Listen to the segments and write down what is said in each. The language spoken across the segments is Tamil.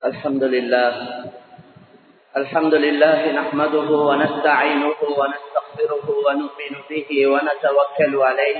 الحمد لله الحمد لله نحمده ونستعينه ونستغفره ونؤمن به ونتوكل عليه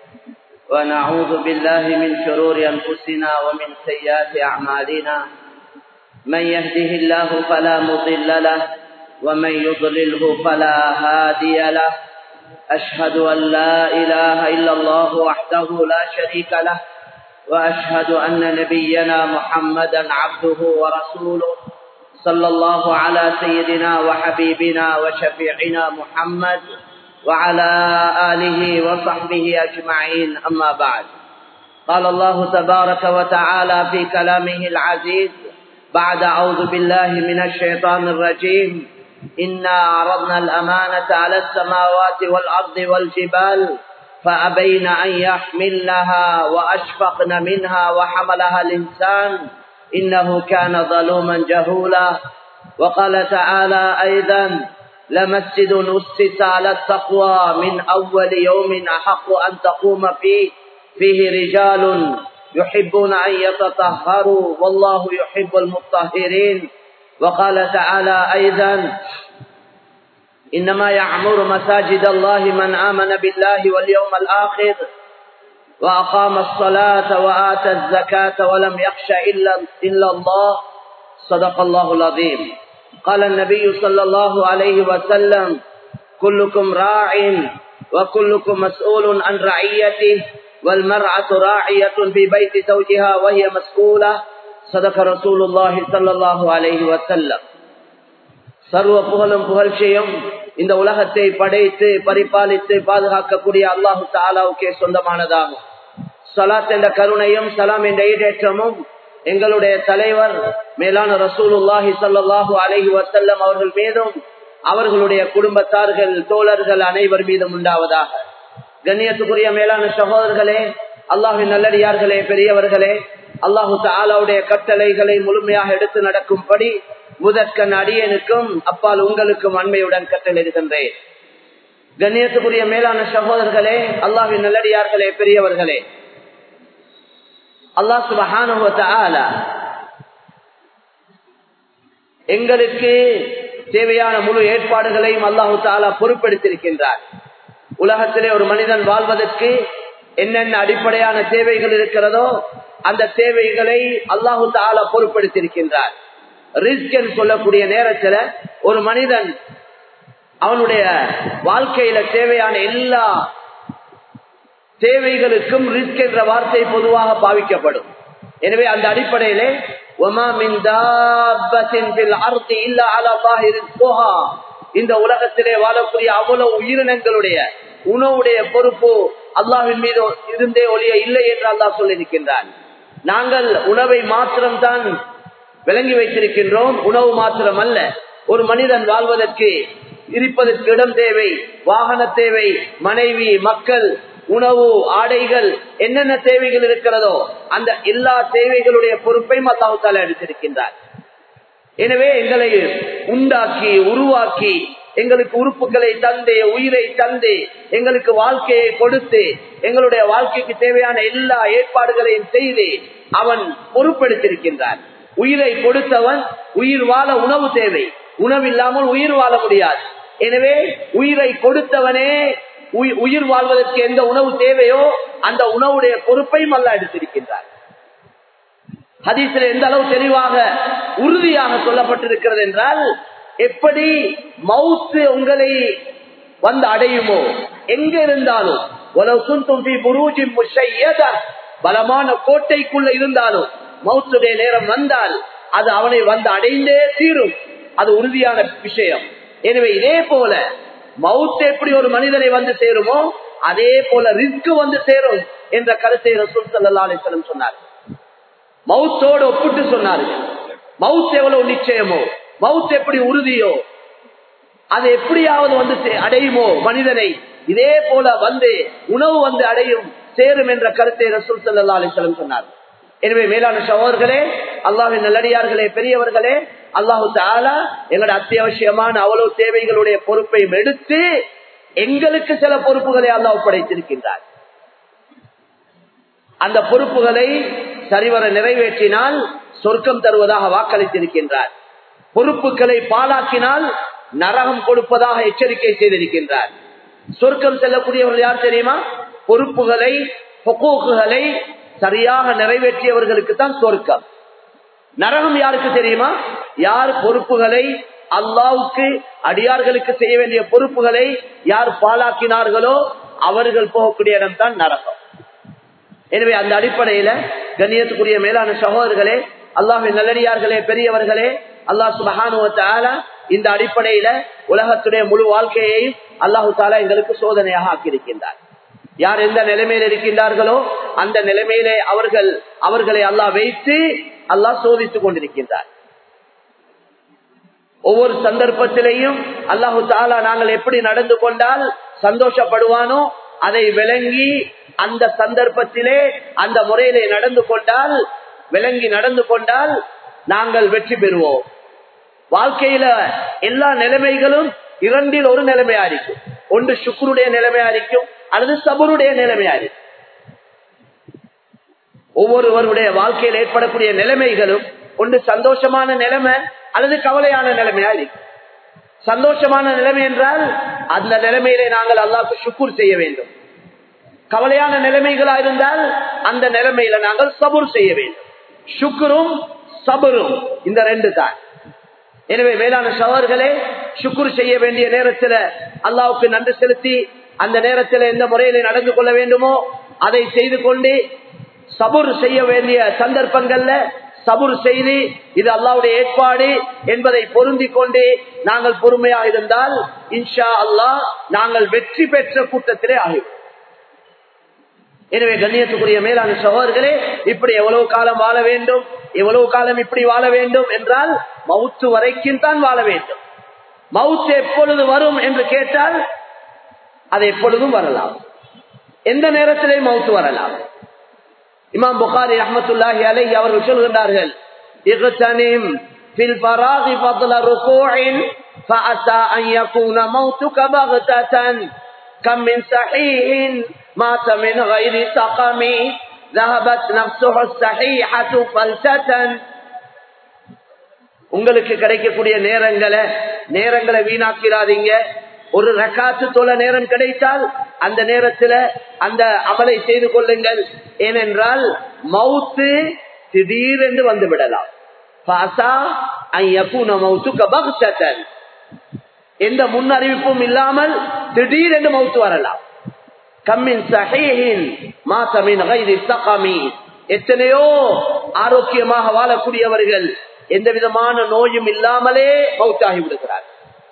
ونعوذ بالله من شرور أنفسنا ومن سيئات أعمالنا من يهده الله فلا مضل له ومن يضلله فلا هادي له أشهد أن لا إله إلا الله وحده لا شريك له وأشهد أن نبينا محمدا عبده ورسوله صلى الله على سيدنا وحبيبنا وشفيعنا محمد وعلى آله وصحبه أجمعين أما بعد قال الله تبارك وتعالى في كلامه العزيز بعد أعوذ بالله من الشيطان الرجيم إنا عرضنا الأمانة على السماوات والأرض والجبال فأبين أن يحملنها وأشفقن منها وحملها الإنسان إنه كان ظلوما جهولا وقال تعالى أيضا لمسجد أسس على التقوى من أول يوم أحق أن تقوم فيه فيه رجال يحبون أن يتطهروا والله يحب المطهرين وقال تعالى أيضا إنما يعمر مساجد الله من آمن بالله واليوم الآخر وأقام الصلاة وآتى الزكاة ولم يخش إلا, إلا الله صدق الله العظيم قال النبي صلى الله عليه وسلم كلكم راع وكلكم مسؤول عن رعيته والمرأة راعية في بيت زوجها وهي مسؤولة صدق رسول الله صلى الله عليه وسلم சர்வ புகழும் புகழ்ச்சியும் இந்த உலகத்தை படைத்து பரிபாலித்து பாதுகாக்கக்கூடிய அல்லாஹு தாலாவுக்கே சொந்தமானதாகும் சலாத் என்ற கருணையும் சலாம் என்ற ஈடேற்றமும் எங்களுடைய தலைவர் மேலான ரசூலுல்லாஹி சல்லாஹூ அலஹி வசல்லம் அவர்கள் மீதும் அவர்களுடைய குடும்பத்தார்கள் தோழர்கள் அனைவர் மீதும் உண்டாவதாக கண்ணியத்துக்குரிய மேலான சகோதரர்களே அல்லாஹின் நல்லடியார்களே பெரியவர்களே அல்லாஹு தாலாவுடைய கட்டளைகளை முழுமையாக எடுத்து நடக்கும்படி முதற்கண் அடியனுக்கும் அப்பால் உங்களுக்கும் அண்மையுடன் கட்டளிடுகின்றேன் கண்ணியத்துக்குரிய மேலான சகோதரர்களே அல்லாஹின் நல்லடியார்களே பெரியவர்களே அல்லாஹ் சுபஹானுவ எங்களுக்கு தேவையான முழு ஏற்பாடுகளையும் அல்லாஹு தாலா பொறுப்பெடுத்திருக்கின்றார் உலகத்திலே ஒரு மனிதன் வாழ்வதற்கு என்னென்ன அடிப்படையான தேவைகள் இருக்கிறதோ அந்த தேவைகளை அல்லாஹு தாலா பொறுப்பெடுத்திருக்கின்றார் ரிஸ்க் என்று சொல்லக்கூடிய நேரத்துல ஒரு மனிதன் அவனுடைய வாழ்க்கையில தேவையான எல்லா தேவைகளுக்கும் ரிஸ்க் என்ற வார்த்தை பொதுவாக பாவிக்கப்படும் எனவே அந்த அடிப்படையிலே இந்த உலகத்திலே வாழக்கூடிய அவ்வளவு உயிரினங்களுடைய உணவுடைய பொறுப்பு அல்லாஹின் மீது இருந்தே ஒளிய இல்லை என்று அல்லாஹ் சொல்லியிருக்கின்றான் நாங்கள் உணவை மாத்திரம்தான் விளங்கி வைத்திருக்கின்றோம் உணவு மாத்திரம் அல்ல ஒரு மனிதன் வாழ்வதற்கு இருப்பதற்கு இடம் தேவை வாகன தேவை மனைவி மக்கள் உணவு ஆடைகள் என்னென்ன தேவைகள் இருக்கிறதோ அந்த எல்லா தேவைகளுடைய பொறுப்பையும் அல்லாஹால எடுத்திருக்கின்றார் எனவே எங்களை உண்டாக்கி உருவாக்கி எங்களுக்கு உறுப்புகளை தந்து உயிரை தந்து எங்களுக்கு வாழ்க்கையை கொடுத்து எங்களுடைய வாழ்க்கைக்கு தேவையான எல்லா ஏற்பாடுகளையும் செய்து அவன் பொறுப்பெடுத்திருக்கின்றான் உயிரை கொடுத்தவன் உயிர் வாழ உணவு தேவை உணவு இல்லாமல் உயிர் வாழ முடியாது எனவே உயிரை கொடுத்தவனே உயிர் வாழ்வதற்கு எந்த உணவு தேவையோ அந்த உணவுடைய பொறுப்பையும் அல்ல எடுத்திருக்கின்றார் ஹதீசில் எந்த அளவு தெளிவாக உறுதியாக சொல்லப்பட்டிருக்கிறது என்றால் எப்படி மவுத்து உங்களை வந்து அடையுமோ எங்க இருந்தாலும் பலமான கோட்டைக்குள்ள இருந்தாலும் மௌத்துடைய நேரம் வந்தால் அது அவனை வந்து அடைந்தே தீரும் அது உறுதியான விஷயம் எனவே இதே போல மவுத் எப்படி ஒரு மனிதனை வந்து சேருமோ அதே போல ரிஸ்க் வந்து சேரும் என்ற கருத்தை ரசூல் சல்லா அலிஸ்லம் சொன்னார் மவுத்தோடு ஒப்பிட்டு சொன்னார்கள் மவுத் எவ்வளவு நிச்சயமோ மவுத் எப்படி உறுதியோ அது எப்படியாவது வந்து அடையுமோ மனிதனை இதே போல வந்து உணவு வந்து அடையும் சேரும் என்ற கருத்தை ரசூல் சல்லா அலிஸ்லம் சொன்னார் எனவே மேலான சகோதர்களே அல்லாஹின் நல்லடியார்களே பெரியவர்களே அல்லாஹு தாலா எங்களோட அத்தியாவசியமான அவ்வளவு தேவைகளுடைய பொறுப்பையும் எடுத்து எங்களுக்கு சில பொறுப்புகளை அல்லாஹ் ஒப்படைத்திருக்கின்றார் அந்த பொறுப்புகளை சரிவர நிறைவேற்றினால் சொர்க்கம் தருவதாக வாக்களித்திருக்கின்றார் பொறுப்புகளை பாலாக்கினால் நரகம் கொடுப்பதாக எச்சரிக்கை செய்திருக்கின்றார் சொர்க்கம் செல்லக்கூடியவர்கள் யார் தெரியுமா பொறுப்புகளை பொக்கோக்குகளை சரியாக நிறைவேற்றியவர்களுக்கு தான் சொர்க்கம் நரகம் யாருக்கு தெரியுமா யார் பொறுப்புகளை அல்லாவுக்கு அடியார்களுக்கு செய்ய வேண்டிய பொறுப்புகளை யார் பாலாக்கினார்களோ அவர்கள் போகக்கூடிய இடம் தான் நரகம் எனவே அந்த அடிப்படையில கண்ணியத்துக்குரிய மேலான சகோதரர்களே அல்லாஹின் நல்லடியார்களே பெரியவர்களே அல்லாஹ் சுபஹானுவத்தால இந்த அடிப்படையில உலகத்துடைய முழு வாழ்க்கையை அல்லாஹு தாலா எங்களுக்கு சோதனையாக ஆக்கியிருக்கின்றார் யார் எந்த நிலைமையில் இருக்கின்றார்களோ அந்த நிலைமையிலே அவர்கள் அவர்களை அல்லாஹ் வைத்து அல்லாஹ் சோதித்துக் கொண்டிருக்கின்றார் ஒவ்வொரு சந்தர்ப்பத்திலையும் அல்லாஹு தாலா நாங்கள் எப்படி நடந்து கொண்டால் சந்தோஷப்படுவானோ அதை விளங்கி அந்த சந்தர்ப்பத்திலே அந்த முறையிலே நடந்து கொண்டால் விளங்கி நடந்து கொண்டால் நாங்கள் வெற்றி பெறுவோம் வாழ்க்கையில எல்லா நிலைமைகளும் இரண்டில் ஒரு நிலைமையா இருக்கும் ஒன்று சுக்குருடைய நிலைமையா இருக்கும் அல்லது சபருடைய நிலைமையா இருக்கும் ஒவ்வொருவருடைய வாழ்க்கையில் ஏற்படக்கூடிய நிலைமைகளும் ஒன்று சந்தோஷமான நிலைமை அல்லது கவலையான நிலைமையா இருக்கும் சந்தோஷமான நிலைமை என்றால் அந்த நிலைமையிலே நாங்கள் அல்லாவுக்கு சுக்குர் செய்ய வேண்டும் கவலையான நிலைமைகளா இருந்தால் அந்த நிலைமையில நாங்கள் சபுர் செய்ய வேண்டும் சுக்குரும் சபரும் இந்த ரெண்டு தான் எனவே மேலான சவர்களே சுக்குர் செய்ய வேண்டிய நேரத்தில் அல்லாவுக்கு நன்றி செலுத்தி அந்த நேரத்தில் எந்த முறையில நடந்து கொள்ள வேண்டுமோ அதை செய்து கொண்டு சபுர் செய்ய வேண்டிய சந்தர்ப்பங்கள்ல சபுர் செய்து இது அல்லாவுடைய ஏற்பாடு என்பதை பொருந்தி கொண்டு நாங்கள் பொறுமையாக இருந்தால் இன்ஷா அல்லாஹ் நாங்கள் வெற்றி பெற்ற கூட்டத்திலே ஆகிவிடும் எனவே கண்ணியத்துக்குரிய மேலான சகோதரர்களே இப்படி எவ்வளவு காலம் வாழ வேண்டும் எவ்வளவு காலம் இப்படி வாழ வேண்டும் என்றால் மவுத்து வரைக்கும் தான் வாழ வேண்டும் மவுத்து எப்பொழுது வரும் என்று கேட்டால் அது எப்பொழுதும் வரலாம் எந்த நேரத்திலே மவுத்து வரலாம் இமாம் புகாரி அஹமத்துல்லாஹி அலை அவர்கள் சொல்கின்றார்கள் இகத்தனிம் பில் பராகி பத்ல ருகூஇன் فعسى أن يكون موتك بغتة كم من صحيح مات من غير سقم ذهبت نفسه الصحيحة فلسة உங்களுக்கு கிடைக்கக்கூடிய நேரங்களை நேரங்களை வீணாக்கிறாதீங்க ஒரு ரக்காத்து தொலை நேரம் கிடைத்தால் அந்த நேரத்துல அந்த அமலை செய்து கொள்ளுங்கள் ஏனென்றால் மவுத்து திடீரென்று வந்து விடலாம் எந்த முன் அறிவிப்பும் இல்லாமல் திடீரென்று மவுத்து வரலாம் கம்மின் சஹீஹின் மாசமின் சகமி எத்தனையோ ஆரோக்கியமாக வாழக்கூடியவர்கள் எந்த விதமான நோயும் இல்லாமலே மவுத்தாகி விடுகிறார்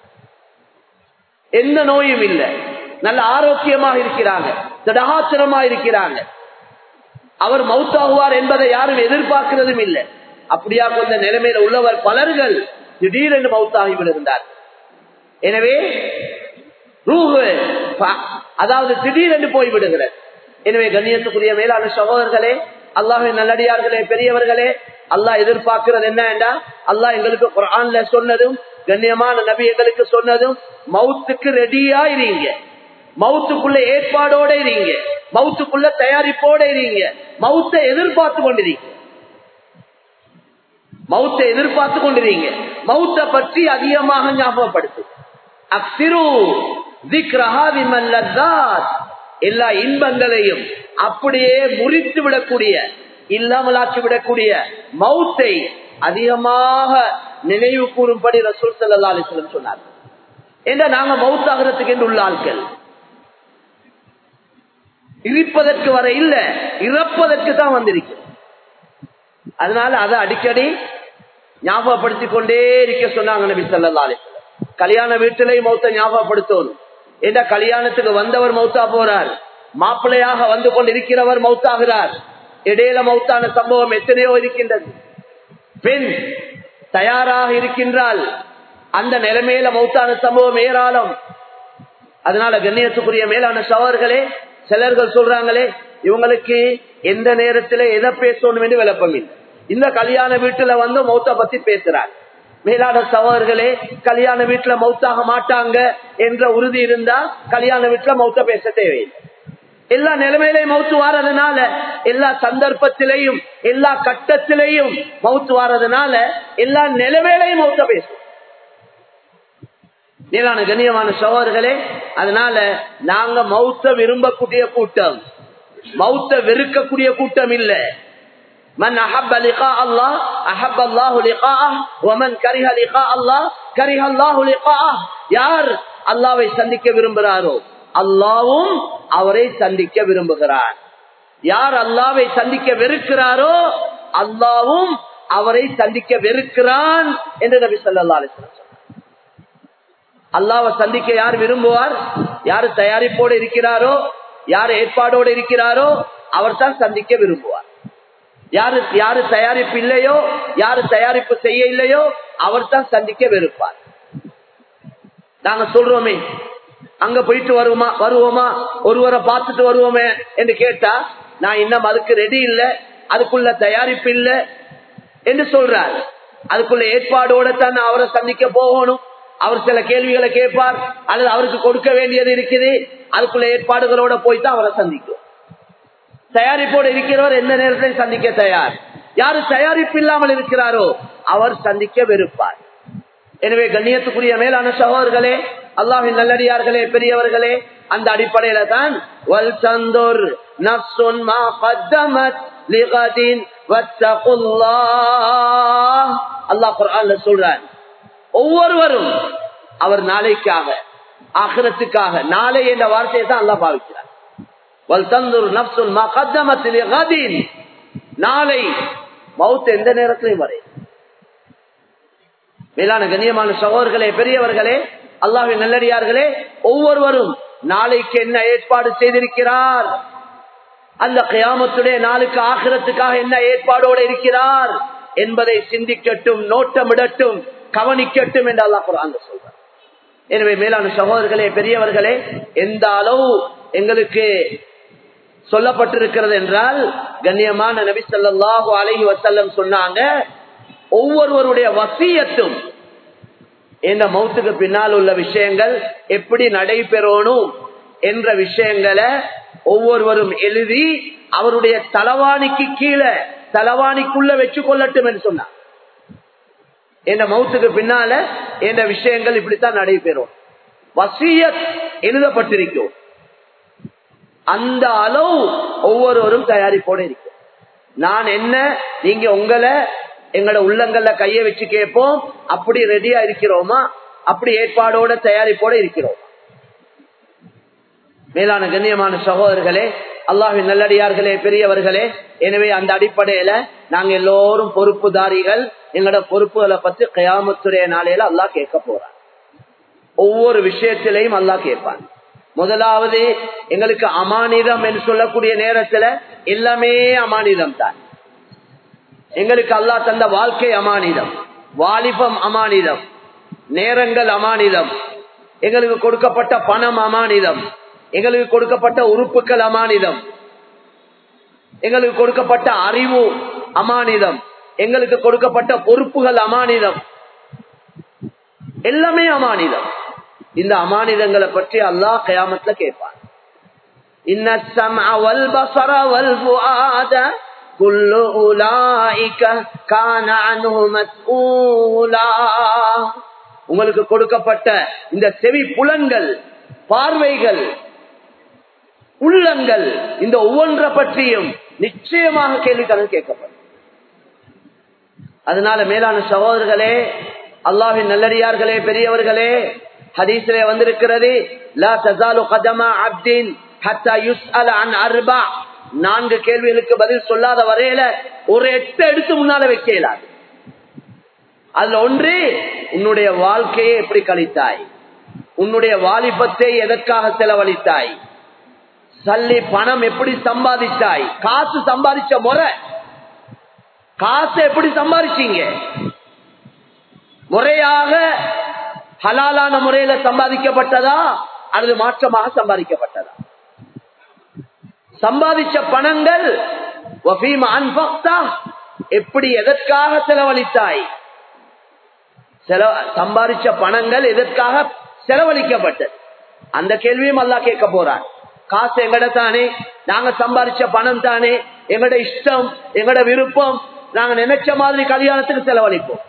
எந்த நோயும் இல்லை நல்ல ஆரோக்கியமாக இருக்கிறாங்க திடகாத்திரமா இருக்கிறாங்க அவர் மவுத்தாகுவார் என்பதை யாரும் எதிர்பார்க்கிறதும் இல்லை அப்படியா கொஞ்ச நிலைமையில உள்ளவர் பலர்கள் திடீரென்று மவுத்தாகி விடுகின்றார் எனவே ரூஹு அதாவது திடீரென்று போய்விடுகிறது எனவே கண்ணியத்துக்குரிய மேலான சகோதரர்களே அல்லாஹின் நல்லடியார்களே பெரியவர்களே அல்லாஹ் எதிர்பார்க்கிறது என்ன என்றா அல்லாஹ் எங்களுக்கு குரான்ல சொன்னதும் கண்ணியமான நபி எங்களுக்கு சொன்னதும் மவுத்துக்கு ரெடியா இருங்க மவுத்துக்குள்ள ஏற்பாடோட இருங்க மவுத்துக்குள்ள தயாரிப்போட இருங்க மவுத்தை எதிர்பார்த்து கொண்டிருங்க மவுத்தை எதிர்பார்த்து கொண்டிருங்க மவுத்தை பற்றி அதிகமாக ஞாபகப்படுத்து அக்சிரு எல்லா இன்பங்களையும் அப்படியே முறித்து விடக்கூடிய இல்லாமலாக்கி விடக்கூடிய மவுத்தை அதிகமாக நினைவு கூறும்படி ரசூல் சல்லா அலிஸ்லம் சொன்னார் என்ற நாங்க மவுத்தாகிறதுக்கு என்று உள்ள ஆட்கள் இருப்பதற்கு வர இல்ல இறப்பதற்கு தான் வந்திருக்கிறோம் அதனால அதை அடிக்கடி ஞாபகப்படுத்திக் கொண்டே இருக்க சொன்னாங்க நபி சல்லா அலிஸ்லம் கல்யாண வீட்டிலையும் மௌத்த ஞாபகப்படுத்தணும் என்ற கல்யாணத்துக்கு வந்தவர் மௌத்தா போறார் மாப்பிள்ளையாக வந்து கொண்டு இருக்கிறவர் மௌத்தாகிறார் இடையில மௌத்தான சம்பவம் எத்தனையோ இருக்கின்றது பெண் தயாராக இருக்கின்றால் அந்த நிலைமையில மௌத்தான சம்பவம் ஏராளம் அதனால கண்ணியத்துக்குரிய மேலான சவர்களே சிலர்கள் சொல்றாங்களே இவங்களுக்கு எந்த நேரத்துல எதை பேசணும் என்று விளப்பம் இல்லை இந்த கல்யாண வீட்டுல வந்து மௌத்த பத்தி பேசுறாங்க மேலான சவர்களே கல்யாண வீட்டுல மௌத்தாக மாட்டாங்க என்ற உறுதி இருந்தா கல்யாண வீட்டுல மௌத்த பேச தேவையில்லை எல்லா நிலைமையிலையும் மவுத்து வாரதுனால எல்லா சந்தர்ப்பத்திலையும் எல்லா கட்டத்திலையும் மவுத்து வாரதுனால எல்லா நிலைமையிலையும் மௌத்த பேசும் நீலான கண்ணியமான சகோதரர்களே அதனால நாங்க மௌத்த விரும்பக்கூடிய கூட்டம் மௌத்த வெறுக்கக்கூடிய கூட்டம் இல்ல من أحب لقاء الله أحب الله لقاءه ومن كره لقاء الله كره الله لقاءه யார் அல்லாவை சந்திக்க விரும்புகிறாரோ அல்லாவும் அவரை சந்திக்க விரும்புகிறார் யார் அல்லாவை சந்திக்க வெறுக்கிறாரோ அல்லாவும் அவரை சந்திக்க வெறுக்கிறான் என்று நபி சொல்லா அலிஸ்லாம் அல்லாவை சந்திக்க யார் விரும்புவார் யாரு தயாரிப்போடு இருக்கிறாரோ யார் ஏற்பாடோடு இருக்கிறாரோ அவர் தான் சந்திக்க விரும்புவார் யாரு யாரு தயாரிப்பு இல்லையோ யாரு தயாரிப்பு செய்ய இல்லையோ அவர் தான் சந்திக்க வெறுப்பார் நாங்க சொல்றோமே அங்க போயிட்டு வருவோமா வருவோமா ஒருவரை பார்த்துட்டு வருவோமே என்று கேட்டா நான் இன்னும் அதுக்கு ரெடி இல்ல அதுக்குள்ள தயாரிப்பு இல்ல என்று சொல்றார் அதுக்குள்ள ஏற்பாடோட தான் அவரை சந்திக்க போகணும் அவர் சில கேள்விகளை கேட்பார் அல்லது அவருக்கு கொடுக்க வேண்டியது இருக்குது அதுக்குள்ள ஏற்பாடுகளோட போய் தான் அவரை சந்திக்கும் தயாரிப்போடு இருக்கிறவர் எந்த நேரத்தையும் சந்திக்க தயார் யாரு தயாரிப்பு இல்லாமல் இருக்கிறாரோ அவர் சந்திக்க வெறுப்பார் எனவே கண்ணியத்துக்குரிய மேலான சகோதரர்களே அல்லாஹின் நல்லடியார்களே பெரியவர்களே அந்த அடிப்படையில தான் வல் சந்தோர் நப்சுன் மா கத்தமத் லிகதின் வத்தகுல்லாஹ் அல்லாஹ் குர்ஆன்ல சொல்றான் ஒவ்வொருவரும் அவர் நாளைக்காக ஆகிரத்துக்காக நாளை என்ற வார்த்தையை தான் அல்லாஹ் பாவிக்கிறார் வல் தந்தூர் நப்சுன் மா கத்தமத் லிகதின் நாளை மவுத் எந்த நேரத்திலையும் வரை மேலான கண்ணியமான சகோதரர்களே பெரியவர்களே அல்லாஹின் நல்லடியார்களே ஒவ்வொருவரும் நாளைக்கு என்ன ஏற்பாடு செய்திருக்கிறார் அந்த கயாமத்துடைய நாளுக்கு ஆகிரத்துக்காக என்ன ஏற்பாடோடு இருக்கிறார் என்பதை சிந்திக்கட்டும் நோட்டமிடட்டும் கவனிக்கட்டும் என்று அல்லாஹ் குரான் சொல்றார் எனவே மேலான சகோதரர்களே பெரியவர்களே எந்த அளவு எங்களுக்கு சொல்லப்பட்டிருக்கிறது என்றால் கண்ணியமான நபி சொல்லாஹு அலஹி வசல்லம் சொன்னாங்க ஒவ்வொருவருடைய வசியத்தும் இந்த மௌத்துக்கு பின்னால் உள்ள விஷயங்கள் எப்படி நடைபெறணும் என்ற விஷயங்களை ஒவ்வொருவரும் எழுதி அவருடைய தலவாணிக்கு கீழே தலவாணிக்குள்ள வச்சு கொள்ளட்டும் என்று சொன்னார் என்ற மௌத்துக்கு பின்னால என்ற விஷயங்கள் இப்படித்தான் நடைபெறும் வசியத் எழுதப்பட்டிருக்கும் அந்த அளவு ஒவ்வொருவரும் தயாரிப்போடு இருக்கும் நான் என்ன நீங்க உங்களை எங்களோட உள்ளங்கள்ல கைய வச்சு கேட்போம் அப்படி ரெடியா இருக்கிறோமா அப்படி ஏற்பாடோட தயாரிப்போட இருக்கிறோம் மேலான கண்ணியமான சகோதரர்களே அல்லாஹின் நல்லடியார்களே பெரியவர்களே எனவே அந்த அடிப்படையில நாங்க எல்லோரும் பொறுப்புதாரிகள் எங்களோட பொறுப்புகளை பத்தி கயாமத்துடைய நாளையில அல்லாஹ் கேட்க போறான் ஒவ்வொரு விஷயத்திலையும் அல்லாஹ் கேட்பான் முதலாவது எங்களுக்கு அமானிதம் என்று சொல்லக்கூடிய நேரத்துல எல்லாமே அமானிதம் தான் எங்களுக்கு அல்லாஹ் தந்த வாழ்க்கை அமானிதம் வாலிபம் அமானிதம் நேரங்கள் அமானிதம் எங்களுக்கு கொடுக்கப்பட்ட பணம் அமானிதம் எங்களுக்கு கொடுக்கப்பட்ட உறுப்புகள் அமானிதம் எங்களுக்கு கொடுக்கப்பட்ட அறிவு அமானிதம் எங்களுக்கு கொடுக்கப்பட்ட பொறுப்புகள் அமானிதம் எல்லாமே அமானிதம் இந்த அமானிதங்களை பற்றி அல்லாஹ் கயாமத்துல கேட்பான் இன்ன வல் பசர வல் كل أولئك كان عنه مسؤولا உங்களுக்கு கொடுக்கப்பட்ட இந்த செவி புலன்கள் பார்வைகள் உள்ளங்கள் இந்த ஒவ்வொன்றை பற்றியும் நிச்சயமாக கேள்விக்கடன் கேட்கப்படும் அதனால மேலான சகோதரர்களே அல்லாஹின் நல்லடியார்களே பெரியவர்களே ஹதீஸிலே வந்திருக்கிறது லா தசாலு கதமா அப்தின் ஹத்தா யுஸ்அல அன் அர்பா நான்கு கேள்விகளுக்கு பதில் சொல்லாத வரையில ஒரு எட்டு எடுத்து முன்னால வைக்க இயலாது அதுல ஒன்று உன்னுடைய வாழ்க்கையை எப்படி கழித்தாய் உன்னுடைய வாலிபத்தை எதற்காக செலவழித்தாய் சல்லி பணம் எப்படி சம்பாதிச்சாய் காசு சம்பாதிச்ச முறை காசு எப்படி சம்பாதிச்சீங்க முறையாக ஹலாலான முறையில சம்பாதிக்கப்பட்டதா அல்லது மாற்றமாக சம்பாதிக்கப்பட்டதா சம்பாதிச்ச பணங்கள் எப்படி எதற்காக செலவழித்தாய் சம்பாதிச்ச பணங்கள் எதற்காக செலவழிக்கப்பட்டது அந்த கேள்வியும் அல்லா கேட்க போறான் காசு எங்கட தானே நாங்க சம்பாதிச்ச பணம் தானே எங்கட இஷ்டம் எங்கட விருப்பம் நாங்க நினைச்ச மாதிரி கல்யாணத்துக்கு செலவழிப்போம்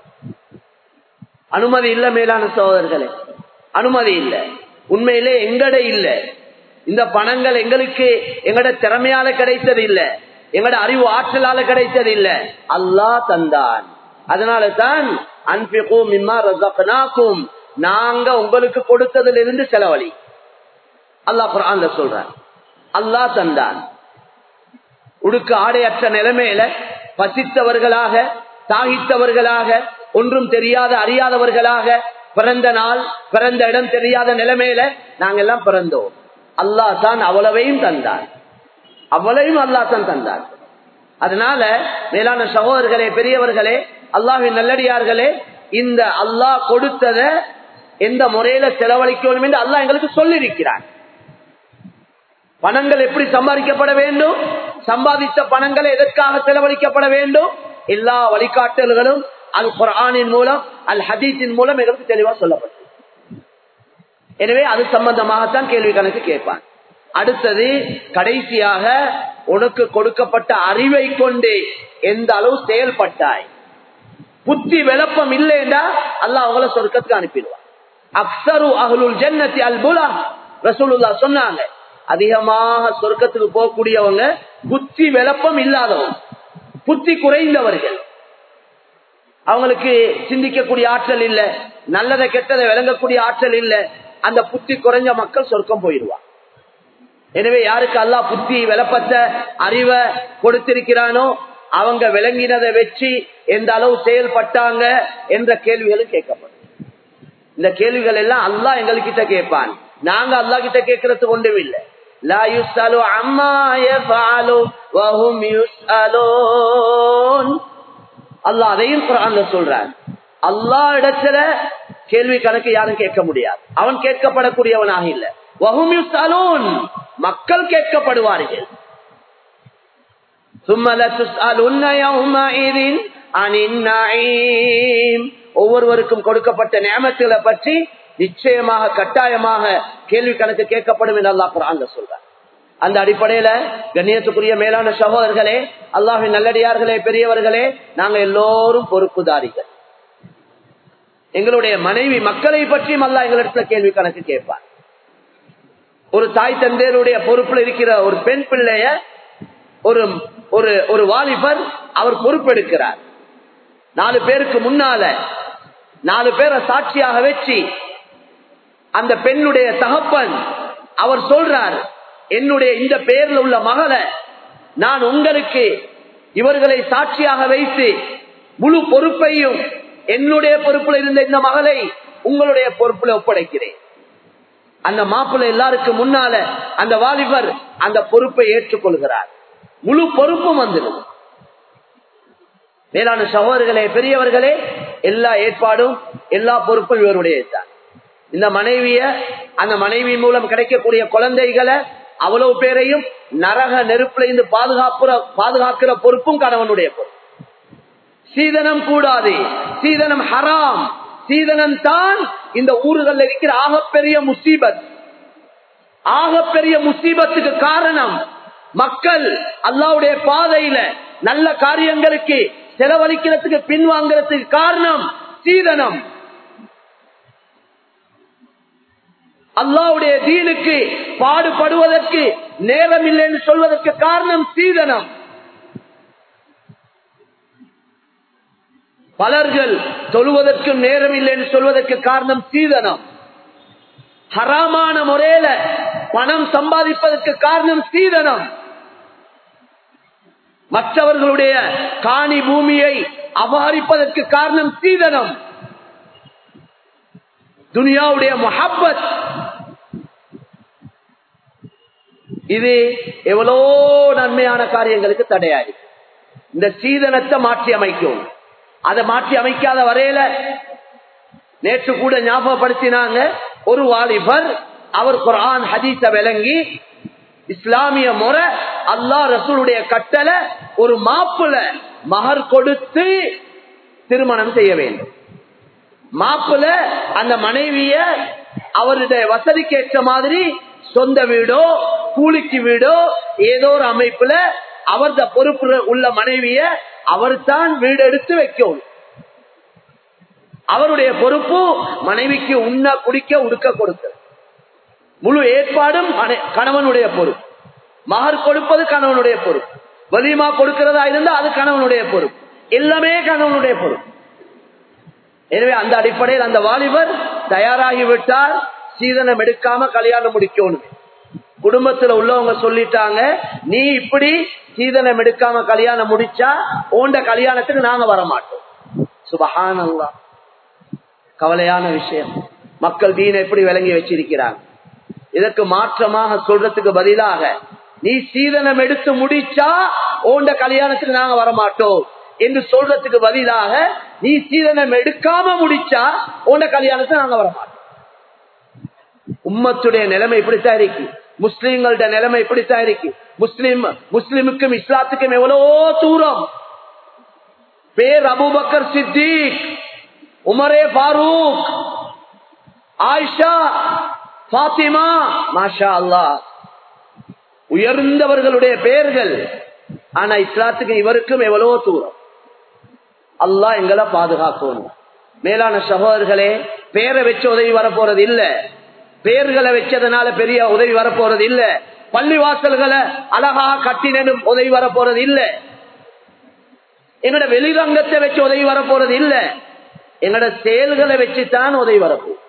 அனுமதி இல்ல மேலான சகோதரர்களே அனுமதி இல்ல உண்மையிலே எங்கட இல்ல இந்த பணங்கள் எங்களுக்கு எங்கட திறமையால கிடைத்தது இல்ல எங்கட அறிவு ஆற்றலால கிடைத்தது இல்ல அல்லாஹ் தந்தான் அதனால தான் அன்பிக்கும் இம்மா ரசக்னாக்கும் நாங்க உங்களுக்கு கொடுத்ததுல இருந்து செலவழி அல்லாஹ் குரான்ல சொல்றான் அல்லாஹ் தந்தான் உடுக்கு ஆடையற்ற நிலைமையில பசித்தவர்களாக தாகித்தவர்களாக ஒன்றும் தெரியாத அறியாதவர்களாக பிறந்த நாள் பிறந்த இடம் தெரியாத நிலைமையில நாங்க எல்லாம் பிறந்தோம் அல்லாஹ் தான் அவ்வளவையும் தந்தான் அவ்வளவையும் அல்லாஹ் தான் தந்தான் அதனால மேலான சகோதரர்களே பெரியவர்களே அல்லாஹின் நல்லடியார்களே இந்த அல்லாஹ் கொடுத்தத எந்த முறையில செலவழிக்கணும் என்று அல்லாஹ் எங்களுக்கு சொல்லியிருக்கிறார் பணங்கள் எப்படி சம்பாதிக்கப்பட வேண்டும் சம்பாதித்த பணங்கள் எதற்காக செலவழிக்கப்பட வேண்டும் எல்லா வழிகாட்டல்களும் அல் குரானின் மூலம் அல் ஹதீஸின் மூலம் எங்களுக்கு தெளிவா சொல்லப்பட்டது எனவே அது சம்பந்தமாகத்தான் கேள்வி கணக்கு கேட்பான் அடுத்தது கடைசியாக உனக்கு கொடுக்கப்பட்ட அறிவை கொண்டு எந்த அளவு செயல்பட்டாய் புத்தி விளப்பம் இல்லைண்டா அல்ல அவங்கள சொர்க்கத்துக்கு அனுப்பிடுவான் அக்சரு அகலுல் ஜன்னத்தி அல் புலா ரசூலுல்லா சொன்னாங்க அதிகமாக சொர்க்கத்துக்கு போகக்கூடியவங்க புத்தி விளப்பம் இல்லாதவங்க புத்தி குறைந்தவர்கள் அவங்களுக்கு சிந்திக்கக்கூடிய ஆற்றல் இல்ல நல்லதை கெட்டதை விளங்கக்கூடிய ஆற்றல் இல்ல அந்த புத்தி குறைஞ்ச மக்கள் சொர்க்கம் போயிடுவான் எனவே யாருக்கு அல்லா புத்தி விளப்பத்தை அறிவை கொடுத்திருக்கிறானோ அவங்க விளங்கினதை வச்சு எந்த அளவு செயல்பட்டாங்க என்ற கேள்விகளும் கேட்கப்படும் இந்த கேள்விகள் எல்லாம் அல்லா எங்ககிட்ட கேட்பான் நாங்க அல்லா கிட்ட கேட்கறது ஒன்றும் இல்லை لا يسأل عما يفعل وهم يسألون அல்லாஹ் அதையும் குரான்ல சொல்றான் அல்லாஹ் இடத்துல கேள்வி கணக்கு யாரும் கேட்க முடியாது அவன் கேட்கப்படக்கூடியவனாக இல்ல வஹும் யுஸ்அலூன் மக்கள் கேட்கப்படுவார்கள் ثم لتسألن يومئذ عن النعيم ஒவ்வொருவருக்கும் கொடுக்கப்பட்ட நியமத்துகளை பற்றி நிச்சயமாக கட்டாயமாக கேள்வி கணக்கு கேட்கப்படும் என்று அல்லாஹ் குரான்ல சொல்றார் அந்த அடிப்படையில கண்ணியத்துக்குரிய மேலான சகோதரர்களே அல்லாஹின் நல்லடியார்களே பெரியவர்களே நாங்க எல்லோரும் பொறுப்புதாரிகள் எங்களுடைய மனைவி மக்களை பற்றியும் அல்லா எங்களிடத்துல கேள்வி கணக்கு கேட்பார் ஒரு தாய் தந்தையருடைய பொறுப்புல இருக்கிற ஒரு பெண் பிள்ளைய ஒரு ஒரு ஒரு வாலிபர் அவர் பொறுப்பெடுக்கிறார் நாலு பேருக்கு முன்னால நாலு பேரை சாட்சியாக வச்சு அந்த பெண்ணுடைய தகப்பன் அவர் சொல்றார் என்னுடைய இந்த பெயர்ல உள்ள மகளை நான் உங்களுக்கு இவர்களை சாட்சியாக வைத்து முழு பொறுப்பையும் என்னுடைய பொறுப்புல இருந்த இந்த மகளை உங்களுடைய பொறுப்புல ஒப்படைக்கிறேன் அந்த மாப்பிள்ளை எல்லாருக்கும் முன்னால அந்த வாலிபர் அந்த பொறுப்பை ஏற்றுக்கொள்கிறார் முழு பொறுப்பும் வந்துடும் மேலான சகோதரர்களே பெரியவர்களே எல்லா ஏற்பாடும் எல்லா பொறுப்பும் இவருடைய தான் இந்த மனைவிய அந்த மனைவி மூலம் கிடைக்கக்கூடிய குழந்தைகளை அவ்வளவு பேரையும் நரக நெருப்புல இருந்து பாதுகாப்புற பாதுகாக்கிற பொறுப்பும் கணவனுடைய பொறுப்பு சீதனம் கூடாது சீதனம் ஹராம் சீதனம் தான் இந்த ஊர்கள் இருக்கிற ஆகப்பெரிய முசீபத் ஆகப்பெரிய முசீபத்துக்கு காரணம் மக்கள் அல்லாவுடைய பாதையில நல்ல காரியங்களுக்கு செலவழிக்கிறதுக்கு பின்வாங்கிறதுக்கு காரணம் சீதனம் அல்லாவுடைய தீனுக்கு பாடுபடுவதற்கு நேரம் இல்லை என்று சொல்வதற்கு காரணம் சீதனம் பலர்கள் தொழுவதற்கும் நேரம் இல்லை என்று சொல்வதற்கு காரணம் சீதனம் ஹராமான முறையில பணம் சம்பாதிப்பதற்கு காரணம் சீதனம் மற்றவர்களுடைய காணி பூமியை அபகரிப்பதற்கு காரணம் சீதனம் துனியாவுடைய மொஹப்பத் இது எவ்வளோ நன்மையான காரியங்களுக்கு தடையாடி இந்த சீதனத்தை மாற்றி அமைக்கும் அதை மாற்றி அமைக்காத வரையில நேற்று கூட ஞாபகப்படுத்தினாங்க ஒரு வாலிபர் அவர் குரான் ஹதீஸ விளங்கி இஸ்லாமிய முறை அல்லா ரசூலுடைய கட்டளை ஒரு மாப்பிள மகர் கொடுத்து திருமணம் செய்ய வேண்டும் மாப்பிள அந்த மனைவிய அவருடைய வசதிக்கு ஏற்ற மாதிரி சொந்த வீடோ கூலிக்கு வீடோ ஏதோ ஒரு அமைப்புல அவரது பொறுப்பு உள்ள மனைவிய அவர் தான் வீடு எடுத்து வைக்கணும் அவருடைய பொறுப்பு மனைவிக்கு உண்ண குடிக்க உடுக்க கொடுக்க முழு ஏற்பாடும் மனை- கணவனுடைய பொறுப்பு மகர் கொடுப்பது கணவனுடைய பொறுப்பு வலிமா கொடுக்கிறதா இருந்தா அது கணவனுடைய பொறுப்பு எல்லாமே கணவனுடைய பொறுப்பு எனவே அந்த அடிப்படையில் அந்த வாலிபர் தயாராகி விட்டால் சீதனம் எடுக்காம கல்யாணம் முடிக்கணும் குடும்பத்துல உள்ளவங்க சொல்லிட்டாங்க நீ இப்படி சீதனம் எடுக்காம கல்யாணம் முடிச்சா ஓண்ட கல்யாணத்துக்கு நாங்க வர மாட்டோம் சுபஹானல்லாஹ் கவலையான விஷயம் மக்கள் தீனை எப்படி விளங்கி வச்சிருக்கிறாங்க இதற்கு மாற்றமாக சொல்றதுக்கு பதிலாக நீ சீதனம் எடுத்து முடிச்சா ஓண்ட கல்யாணத்துக்கு நாங்க வரமாட்டோம் என்று சொல்றதுக்கு பதிலாக நீ சீதனம் எடுக்காம முடிச்சா ஓண்ட கல்யாணத்துக்கு நாங்க வரமாட்டோம் உம்மத்துடைய நிலைமை இப்படித்தான் இருக்கு முஸ்லீம்களோட நிலைமை இப்படித்தான் இருக்கு முஸ்லிம் முஸ்லிமுக்கும் இஸ்லாத்துக்கும் எவ்வளவோ தூரம் பேர் அபூபக்கர் சித்திக் உமரே ஃபாரூக் ஆயிஷா பாத்திமா மாஷா அல்லாஹ் உயர்ந்தவர்களுடைய பெயர்கள் ஆனா இஸ்லாத்துக்கு இவருக்கும் எவ்வளவோ தூரம் அல்லாஹ் எங்களை பாதுகாக்கணும் மேலான சகோதரர்களே பேரை வச்சு உதவி வரப்போறது இல்ல பேர்களை வச்சதுனால பெரிய உதவி வரப்போறது இல்ல பள்ளிவாசல்களை அழகா கட்டினும் உதவி வரப்போறது இல்ல எங்கட வெளிரங்கத்தை வச்சு உதவி வரப்போறது இல்ல எங்கட செயல்களை வச்சுதான் உதவி வரப்போகுது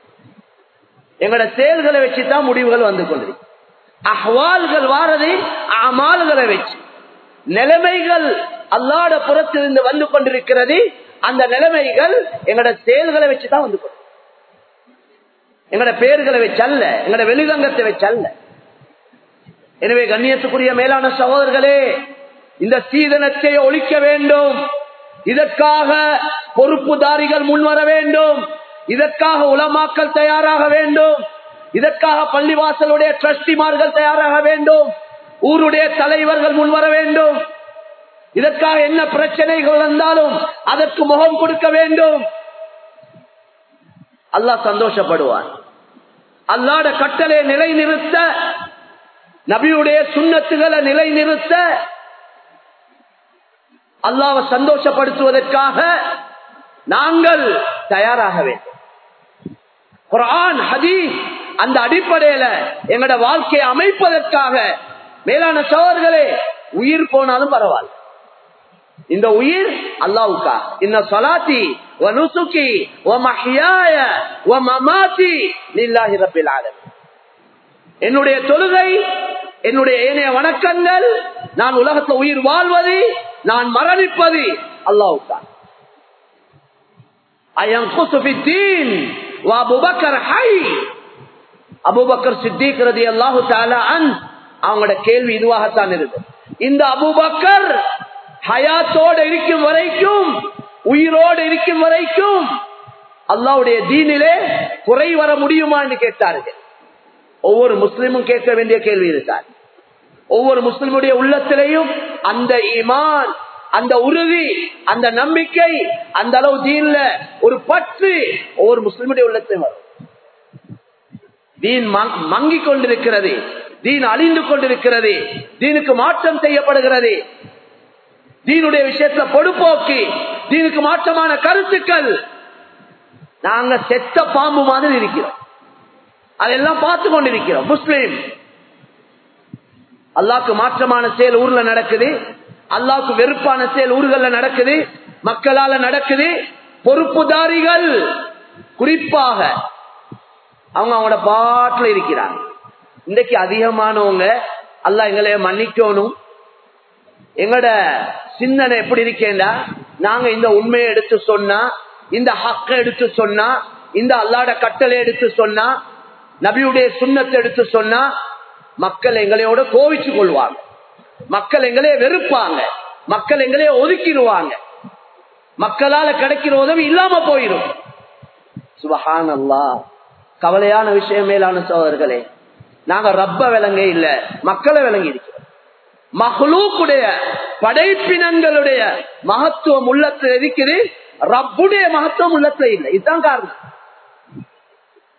எங்கட செயல்களை வச்சுதான் முடிவுகள் வந்து கொண்டிருக்கு அஹ்வால்கள் வாரது அமால்களை வச்சு நிலைமைகள் அல்லாட புறத்திலிருந்து வந்து கொண்டிருக்கிறது அந்த நிலைமைகள் எங்கட செயல்களை வச்சுதான் வந்து கொண்டு எங்கட பேர்களை வச்சல்ல எங்கட வெளிரங்கத்தை வச்சல்ல எனவே கண்ணியத்துக்குரிய மேலான சகோதரர்களே இந்த சீதனத்தை ஒழிக்க வேண்டும் இதற்காக பொறுப்புதாரிகள் முன்வர வேண்டும் இதற்காக உலமாக்கல் தயாராக வேண்டும் இதற்காக பள்ளிவாசலுடைய டிரஸ்டிமார்கள் தயாராக வேண்டும் ஊருடைய தலைவர்கள் முன்வர வேண்டும் இதற்காக என்ன பிரச்சனைகள் வந்தாலும் அதற்கு முகம் கொடுக்க வேண்டும் அல்லாஹ் சந்தோஷப்படுவார் அல்லாட கட்டளை நிலை நிறுத்த நபியுடைய சுண்ணத்துகளை நிலை நிறுத்த அல்லாவை சந்தோஷப்படுத்துவதற்காக நாங்கள் தயாராக வேண்டும் குரான் ஹதீஸ் அந்த அடிப்படையில எங்களோட வாழ்க்கையை அமைப்பதற்காக மேலான சோழர்களே உயிர் போனாலும் பரவாயில்ல இந்த உயிர் அல்லாவுக்கா இந்த சொலாத்தி வனுசுக்கி மஹியாய மமாத்தி நில்லாஹி ரப்பில் ஆலமீன் என்னுடைய தொழுகை என்னுடைய ஏனைய வணக்கங்கள் நான் உலகத்தில் உயிர் வாழ்வது நான் மரணிப்பது அல்லாவுக்கா அபுபக்கர் சித்திக்கிறது அல்லாஹு அவங்களோட கேள்வி இதுவாகத்தான் இருக்கு இந்த அபுபக்கர் ஹயாத்தோடு இருக்கும் வரைக்கும் உயிரோடு இருக்கும் வரைக்கும் அல்லாவுடைய தீனிலே குறை வர முடியுமா என்று கேட்டார்கள் ஒவ்வொரு முஸ்லிமும் கேட்க வேண்டிய கேள்வி இருக்கார் ஒவ்வொரு முஸ்லிமுடைய உள்ளத்திலையும் அந்த ஈமான் அந்த உறுதி அந்த நம்பிக்கை அந்த அளவு தீன்ல ஒரு பற்று ஒவ்வொரு முஸ்லிமுடைய உள்ளத்திலும் வரும் தீன் மங்கிக் கொண்டிருக்கிறது தீன் அழிந்து கொண்டிருக்கிறது தீனுக்கு மாற்றம் செய்யப்படுகிறது தீனுடைய விஷயத்துல பொடுப்போக்கு தீனுக்கு மாற்றமான கருத்துக்கள் நாங்க செத்த பாம்பு மாதிரி இருக்கிறோம் அதெல்லாம் பார்த்து கொண்டிருக்கிறோம் முஸ்லீம் அல்லாக்கு மாற்றமான செயல் ஊர்ல நடக்குது அல்லாவுக்கு வெறுப்பான செயல் ஊர்கள்ல நடக்குது மக்களால நடக்குது பொறுப்புதாரிகள் குறிப்பாக அவங்க அவங்களோட பாட்டுல இருக்கிறாங்க இன்றைக்கு அதிகமானவங்க அல்லா எங்களைய மன்னிக்கணும் எங்கட சிந்தனை எப்படி இருக்கேண்டா நாங்க இந்த உண்மையை எடுத்து சொன்னா இந்த ஹக்க எடுத்து சொன்னா இந்த அல்லாட கட்டளை எடுத்து சொன்னா நபியுடைய சுண்ணத்தை எடுத்து சொன்னா மக்கள் எங்களையோட கோவிச்சு கொள்வாங்க மக்கள் எங்களைய வெறுப்பாங்க மக்கள் எங்களைய ஒதுக்கிடுவாங்க மக்களால கிடைக்கிற உதவி இல்லாம போயிடும் சுபஹான் அல்லா கவலையான விஷயம் மேலான சோதர்களே நாங்க ரப்ப விலங்க இல்ல மக்களை விளங்கி இருக்கிறோம் மகளூக்குடைய படைப்பினங்களுடைய மகத்துவம் உள்ளத்தில் இருக்குது ரப்புடைய மகத்துவம் உள்ளத்துல இல்லை இதுதான் காரணம்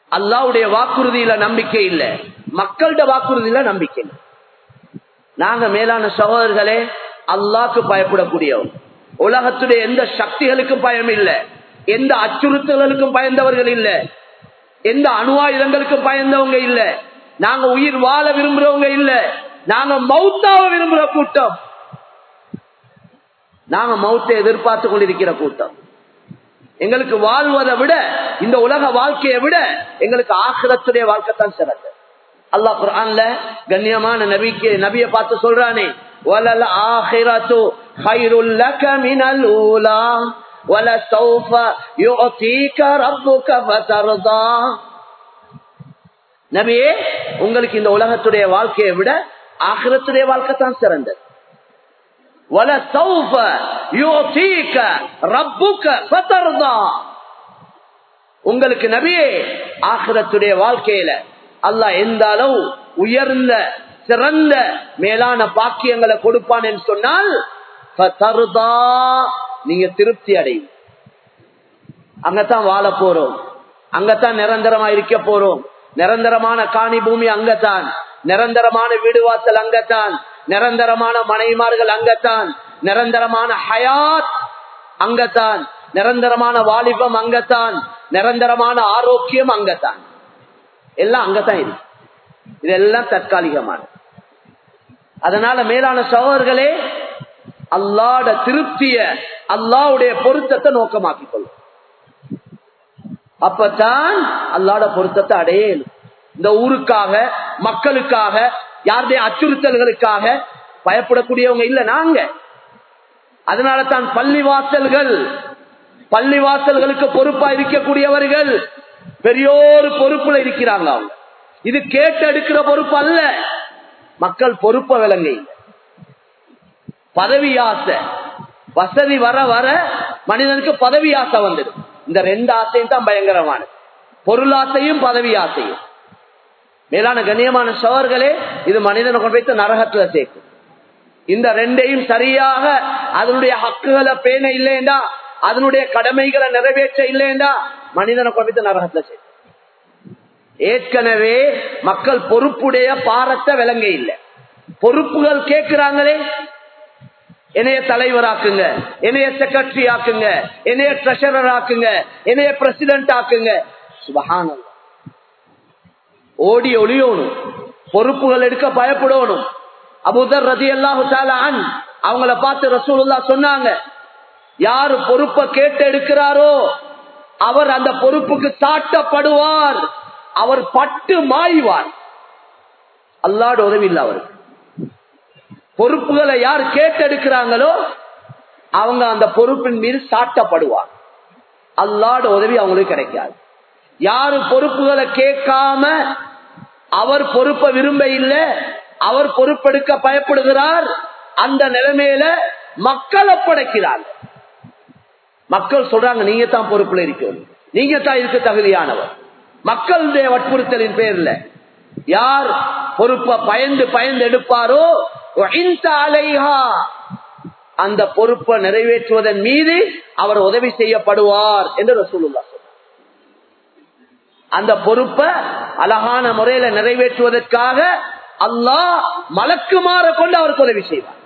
அல்லாவுடைய வாக்குறுதியில நம்பிக்கை இல்ல மக்கள்கிட்ட வாக்குறுதியில நம்பிக்கை இல்லை நாங்க மேலான சகோதரர்களே அல்லாக்கு பயப்படக்கூடியவங்க உலகத்துடைய எந்த சக்திகளுக்கும் பயம் இல்ல எந்த அச்சுறுத்தல்களுக்கும் பயந்தவர்கள் இல்ல எந்த அணு ஆயுதங்களுக்கும் பயந்தவங்க இல்ல நாங்க உயிர் வாழ விரும்புறவங்க இல்ல நாங்க மௌத்தாவ விரும்புற கூட்டம் நாங்க மௌத்தை எதிர்பார்த்து கொண்டிருக்கிற கூட்டம் எங்களுக்கு வாழ்வதை விட இந்த உலக வாழ்க்கையை விட எங்களுக்கு ஆசிரத்துடைய வாழ்க்கை தான் சிறந்த அல்லாஹ் குர்ஆன்ல கண்ணியமான நபிக்கு நபியை பார்த்து சொல்றானே வலல் ஆஹிரத்து خيرுல் லக மினல் ஊலா وَلَسَوْفَ يُعْطِيكَ رَبُّكَ فَتَرْضَى நபியே உங்களுக்கு இந்த உலகத்துடைய வாழ்க்கையை விட ஆகிரத்துடைய வாழ்க்கை தான் சிறந்தது وَلَسَوْفَ يُعْطِيكَ رَبُّكَ فَتَرْضَى உங்களுக்கு நபியே ஆகிரத்துடைய வாழ்க்கையில அல்லாஹ் எந்த அளவு உயர்ந்த சிறந்த மேலான பாக்கியங்களை கொடுப்பான் என்று சொன்னால் ஃபதர்தா, நீங்க திருப்தி அடையும் அங்கத்தான் வாழ போறோம் அங்கத்தான் நிரந்தரமா இருக்க போறோம் நிரந்தரமான காணி பூமி அங்கத்தான் நிரந்தரமான வீடு வாசல் அங்கத்தான் நிரந்தரமான மனைமார்கள் அங்கத்தான் நிரந்தரமான ஹயாத் அங்கத்தான் நிரந்தரமான வாலிபம் அங்கத்தான் நிரந்தரமான ஆரோக்கியம் அங்கத்தான் எல்லாம் அங்கத்தான் இருக்கு இதெல்லாம் தற்காலிகமான அதனால மேலான சகோதரர்களே அல்லாட திருப்திய அல்லாவுடைய பொருத்தத்தை நோக்கமாக்கிக் கொள்ளும் அப்பதான் அல்லாட பொருத்தத்தை அடையலும் இந்த ஊருக்காக மக்களுக்காக யாருடைய அச்சுறுத்தல்களுக்காக பயப்படக்கூடியவங்க இல்ல நாங்க அதனால தான் பள்ளிவாசல்கள் பள்ளிவாசல்களுக்கு பொறுப்பா இருக்கக்கூடியவர்கள் பெரியோரு பொறுப்புல இருக்கிறாங்க அவங்க இது கேட்டு எடுக்கிற பொறுப்பு அல்ல மக்கள் பொறுப்ப விலங்க இல்லை பதவி ஆசை வசதி வர வர மனிதனுக்கு பதவி ஆசை வந்துடும் இந்த ரெண்டு ஆசையும் தான் பயங்கரமானது பொருளாசையும் பதவி ஆசையும் மேலான கண்ணியமான சோர்களே இது மனிதனை கொண்டு வைத்து நரகத்துல சேர்க்கும் இந்த ரெண்டையும் சரியாக அதனுடைய ஹக்குகளை பேண இல்லைண்டா அதனுடைய கடமைகளை நிறைவேற்ற இல்லைண்டா மனிதனை கொண்டு வைத்து நரகத்துல சேர்க்கும் ஏற்கனவே மக்கள் பொறுப்புடைய பாரத்தை விளங்க இல்லை பொறுப்புகள் கேட்கிறாங்களே என்னைய தலைவராக்குங்க என்னைய செக்ரட்டரி ஆக்குங்க என்னைய ட்ரெஷரர் ஆக்குங்க என்னைய பிரசிடென்ட் ஆக்குங்க சுபகானம் ஓடி ஒளியோணும் பொறுப்புகள் எடுக்க பயப்படணும் அபுதர் ரதி அல்லாஹு அவங்கள பார்த்து ரசூலுல்லா சொன்னாங்க யாரு பொறுப்பை கேட்டு எடுக்கிறாரோ அவர் அந்த பொறுப்புக்கு சாட்டப்படுவார் அவர் பட்டு மாய்வார் அல்லாட உதவி இல்லை அவருக்கு பொறுப்புகளை யார் கேட்டெடுக்கிறாங்களோ அவங்க அந்த பொறுப்பின் மீது சாட்டப்படுவார் அல்லாட உதவி அவங்களுக்கு கிடைக்காது யாரு பொறுப்புகளை கேட்காம அவர் பொறுப்பை விரும்ப இல்லை அவர் பொறுப்பெடுக்க பயப்படுகிறார் அந்த நிலைமையில மக்கள் ஒப்படைக்கிறார் மக்கள் சொல்றாங்க நீங்க தான் பொறுப்புல இருக்கணும் நீங்க தான் இதுக்கு தகுதியானவர் மக்களுடைய வற்புறுத்தலின் பேர்ல யார் பொறுப்பை பயந்து பயந்து எடுப்பாரோ அந்த பொறுப்பை நிறைவேற்றுவதன் மீது அவர் உதவி செய்யப்படுவார் என்று ரசூலுல்லா அந்த பொறுப்பை அழகான முறையில நிறைவேற்றுவதற்காக அல்லாஹ் மலக்குமாற கொண்டு அவருக்கு உதவி செய்வார்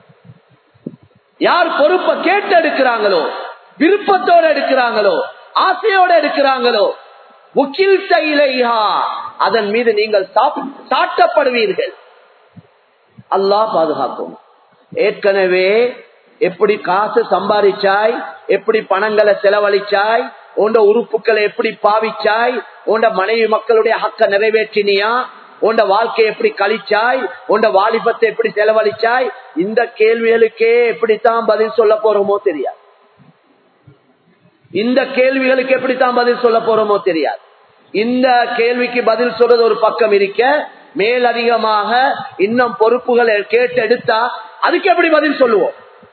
யார் பொறுப்பை கேட்டு எடுக்கிறாங்களோ விருப்பத்தோடு எடுக்கிறாங்களோ ஆசையோடு எடுக்கிறாங்களோ முக்கில் தைலையா அதன் மீது நீங்கள் சாட்டப்படுவீர்கள் அல்லாஹ் பாதுகாக்கும் ஏற்கனவே எப்படி காசு சம்பாதிச்சாய் எப்படி பணங்களை செலவழிச்சாய் உண்ட உறுப்புகளை எப்படி பாவிச்சாய் உண்ட மனைவி மக்களுடைய ஹக்க நிறைவேற்றினியா உண்ட வாழ்க்கையை எப்படி கழிச்சாய் உண்ட வாலிபத்தை எப்படி செலவழிச்சாய் இந்த கேள்விகளுக்கே எப்படித்தான் பதில் சொல்ல போறோமோ தெரியாது இந்த கேள்விகளுக்கு எப்படித்தான் பதில் சொல்ல போறோமோ தெரியாது இந்த கேள்விக்கு பதில் சொல்றது ஒரு பக்கம் இருக்க மேலதிகமாக இன்னும் பொறுப்புகளை கேட்டு எடுத்தா அதுக்கு எப்படி பதில் சொல்லுவோம்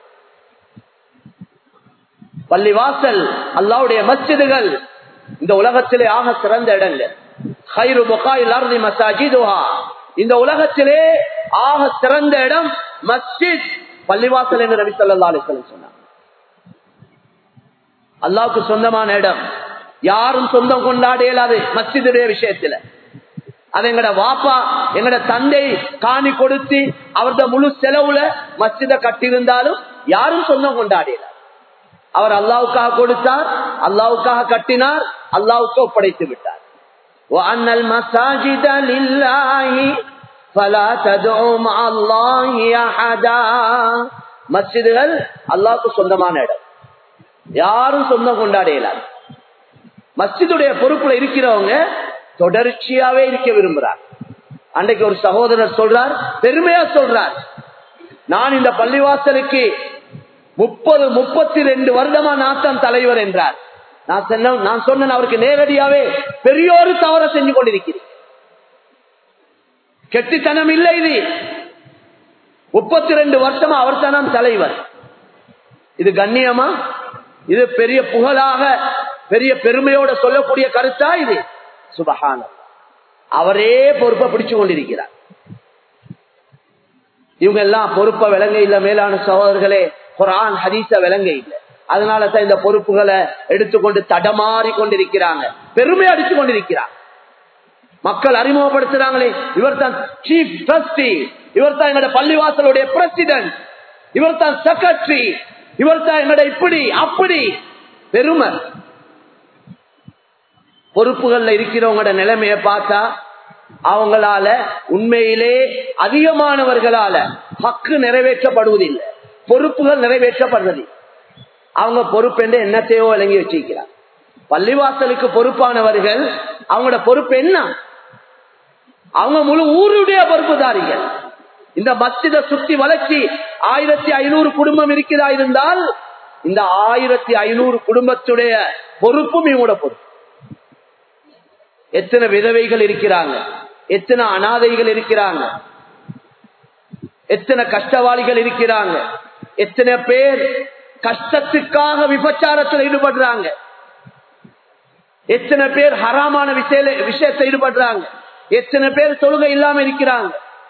பள்ளிவாசல் அல்லாவுடைய மஸ்ஜிதுகள் இந்த உலகத்திலே ஆக சிறந்த இடங்கள் ஹைரு முகாயில் அருதி மசாஜிதுஹா இந்த உலகத்திலே ஆக சிறந்த இடம் மஸ்ஜித் பள்ளிவாசல் என்று ரவி சல்லா அலிஸ்லம் சொன்னார் அல்லாவுக்கு சொந்தமான இடம் யாரும் சொந்தம் கொண்டாட இயலாது மஸ்ஜிதுடைய விஷயத்துல அது எங்கட வாப்பா எங்கட தந்தை காணி கொடுத்து அவரது முழு செலவுல மஸ்ஜித கட்டியிருந்தாலும் யாரும் சொந்தம் கொண்டாடினார் அவர் அல்லாவுக்காக கொடுத்தார் அல்லாவுக்காக கட்டினார் அல்லாவுக்கு ஒப்படைத்து விட்டார் وَأَنَّ الْمَسَاجِدَ لِلَّهِ فَلَا تَدْعُوا مَعَ اللَّهِ أَحَدًا மஸ்ஜிதுகள் அல்லாவுக்கு சொந்தமான இடம் யாரும் சொந்தம் கொண்டாடையலாது மஸ்ஜிதுடைய பொறுப்புல இருக்கிறவங்க தொடர்ச்சியாவே இருக்க விரும்புறார் அன்றைக்கு ஒரு சகோதரர் சொல்றார் பெருமையா சொல்றார் நான் இந்த பள்ளிவாசலுக்கு முப்பது முப்பத்தி ரெண்டு வருடமா நாத்தான் தலைவர் என்றார் நான் சொன்ன நான் சொன்னேன் அவருக்கு நேரடியாவே பெரியோரு தவற செஞ்சு கொண்டிருக்கிறேன் கெட்டித்தனம் இல்லை இது முப்பத்தி ரெண்டு வருஷமா அவர் தான் தலைவர் இது கண்ணியமா இது பெரிய புகழாக பெரிய பெருமையோட சொல்லக்கூடிய கருத்தா இது சுபகான அவரே பொறுப்பை பிடிச்சு கொண்டிருக்கிறார் இவங்க எல்லாம் பொறுப்பை விளங்க இல்ல மேலான சகோதரர்களே குரான் ஹதீச விளங்க இல்லை அதனால தான் இந்த பொறுப்புகளை எடுத்துக்கொண்டு தடமாறி கொண்டிருக்கிறாங்க பெருமை அடிச்சு கொண்டிருக்கிறாங்க மக்கள் அறிமுகப்படுத்துறாங்களே இவர் தான் சீஃப் ட்ரஸ்டி இவர் தான் எங்களோட பள்ளிவாசலுடைய பிரசிடன்ட் இவர் தான் செக்ரட்டரி இவர் தான் எங்களோட இப்படி அப்படி பெருமை பொறுப்புகள்ல இருக்கிறவங்களோட நிலைமையை பார்த்தா அவங்களால உண்மையிலே அதிகமானவர்களால ஹக்கு நிறைவேற்றப்படுவதில்லை பொறுப்புகள் நிறைவேற்றப்படுறது அவங்க பொறுப்பு என்று என்னத்தையோ விளங்கி வச்சிருக்கிறார் பள்ளிவாசலுக்கு பொறுப்பானவர்கள் அவங்களோட பொறுப்பு என்ன அவங்க முழு ஊருடைய பொறுப்புதாரிகள் இந்த மஸ்ஜித சுத்தி வளர்ச்சி ஆயிரத்தி ஐநூறு குடும்பம் இருக்கிறதா இருந்தால் இந்த ஆயிரத்தி ஐநூறு குடும்பத்துடைய பொறுப்பும் இவங்களோட பொறுப்பு எத்தனை விதவைகள் இருக்கிறாங்க எத்தனை அனாதைகள் இருக்கிறாங்க எத்தனை கஷ்டவாளிகள் இருக்கிறாங்க எத்தனை பேர் கஷ்டத்துக்காக விபச்சாரத்தில் ஈடுபடுறாங்க எத்தனை பேர் ஹராமான விஷய விஷயத்தை ஈடுபடுறாங்க எத்தனை பேர் தொழுகை இல்லாம இருக்கிறாங்க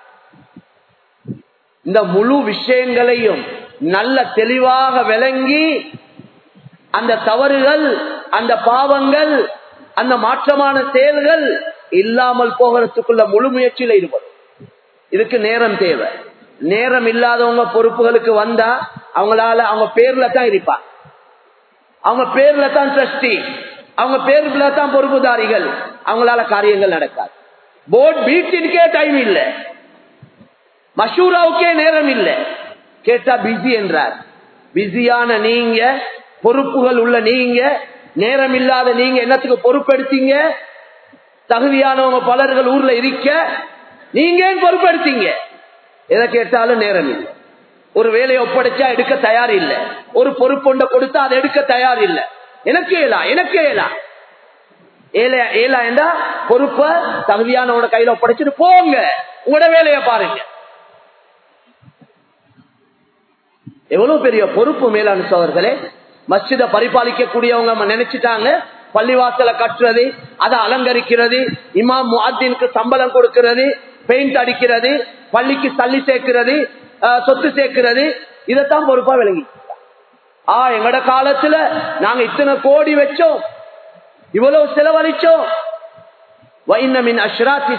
இந்த முழு விஷயங்களையும் நல்ல தெளிவாக விளங்கி அந்த தவறுகள் அந்த பாவங்கள் அந்த மாற்றமான செயல்கள் இல்லாமல் போகிறதுக்குள்ள முழு முயற்சியில ஈடுபடும் இதுக்கு நேரம் தேவை நேரம் இல்லாதவங்க பொறுப்புகளுக்கு வந்தா அவங்களால அவங்க பேர்ல தான் இருப்பாங்க அவங்க பேர்ல தான் ட்ரஸ்டி அவங்க பேர்ல தான் பொறுப்புதாரிகள் அவங்களால காரியங்கள் நடக்காது போர்ட் மீட்டிங்க்கே டைம் இல்ல மஷூராவுக்கே நேரம் இல்ல கேட்டா பிஸி என்றார் பிஸியான நீங்க பொறுப்புகள் உள்ள நீங்க நேரம் இல்லாத நீங்க என்னத்துக்கு பொறுப்பெடுத்தீங்க தகுதியானவங்க பலர்கள் ஊர்ல இருக்க நீங்க ஏன் பொறுப்பெடுத்தீங்க எதை கேட்டாலும் நேரம் இல்லை ஒரு வேலையை ஒப்படைச்சா எடுக்க தயார் இல்லை ஒரு பொறுப்பொண்ட கொடுத்தா அதை எடுக்க தயார் இல்லை எனக்கு ஏலா எனக்கு ஏலா ஏல ஏலா என்றா பொறுப்ப தகுதியானவன கையில ஒப்படைச்சிட்டு போங்க உங்களோட வேலையை பாருங்க எவ்வளவு பெரிய பொறுப்பு மேலான சோழர்களே மஸ்ஜித பரிபாலிக்கக்கூடியவங்க நினைச்சிட்டாங்க பள்ளிவாசல கட்டுறது அதை அலங்கரிக்கிறது இமாம் முஹத்தினுக்கு சம்பளம் கொடுக்கிறது பெயிண்ட் அடிக்கிறது பள்ளிக்கு தள்ளி சேர்க்கிறது சொத்து சேர்க்கிறது இதைத்தான் பொறுப்பா விளங்கி ஆ எங்கட காலத்துல நாங்க இத்தனை கோடி வச்சோம் இவ்வளவு செலவழிச்சோம் வைனமின் அஷ்ராத்தி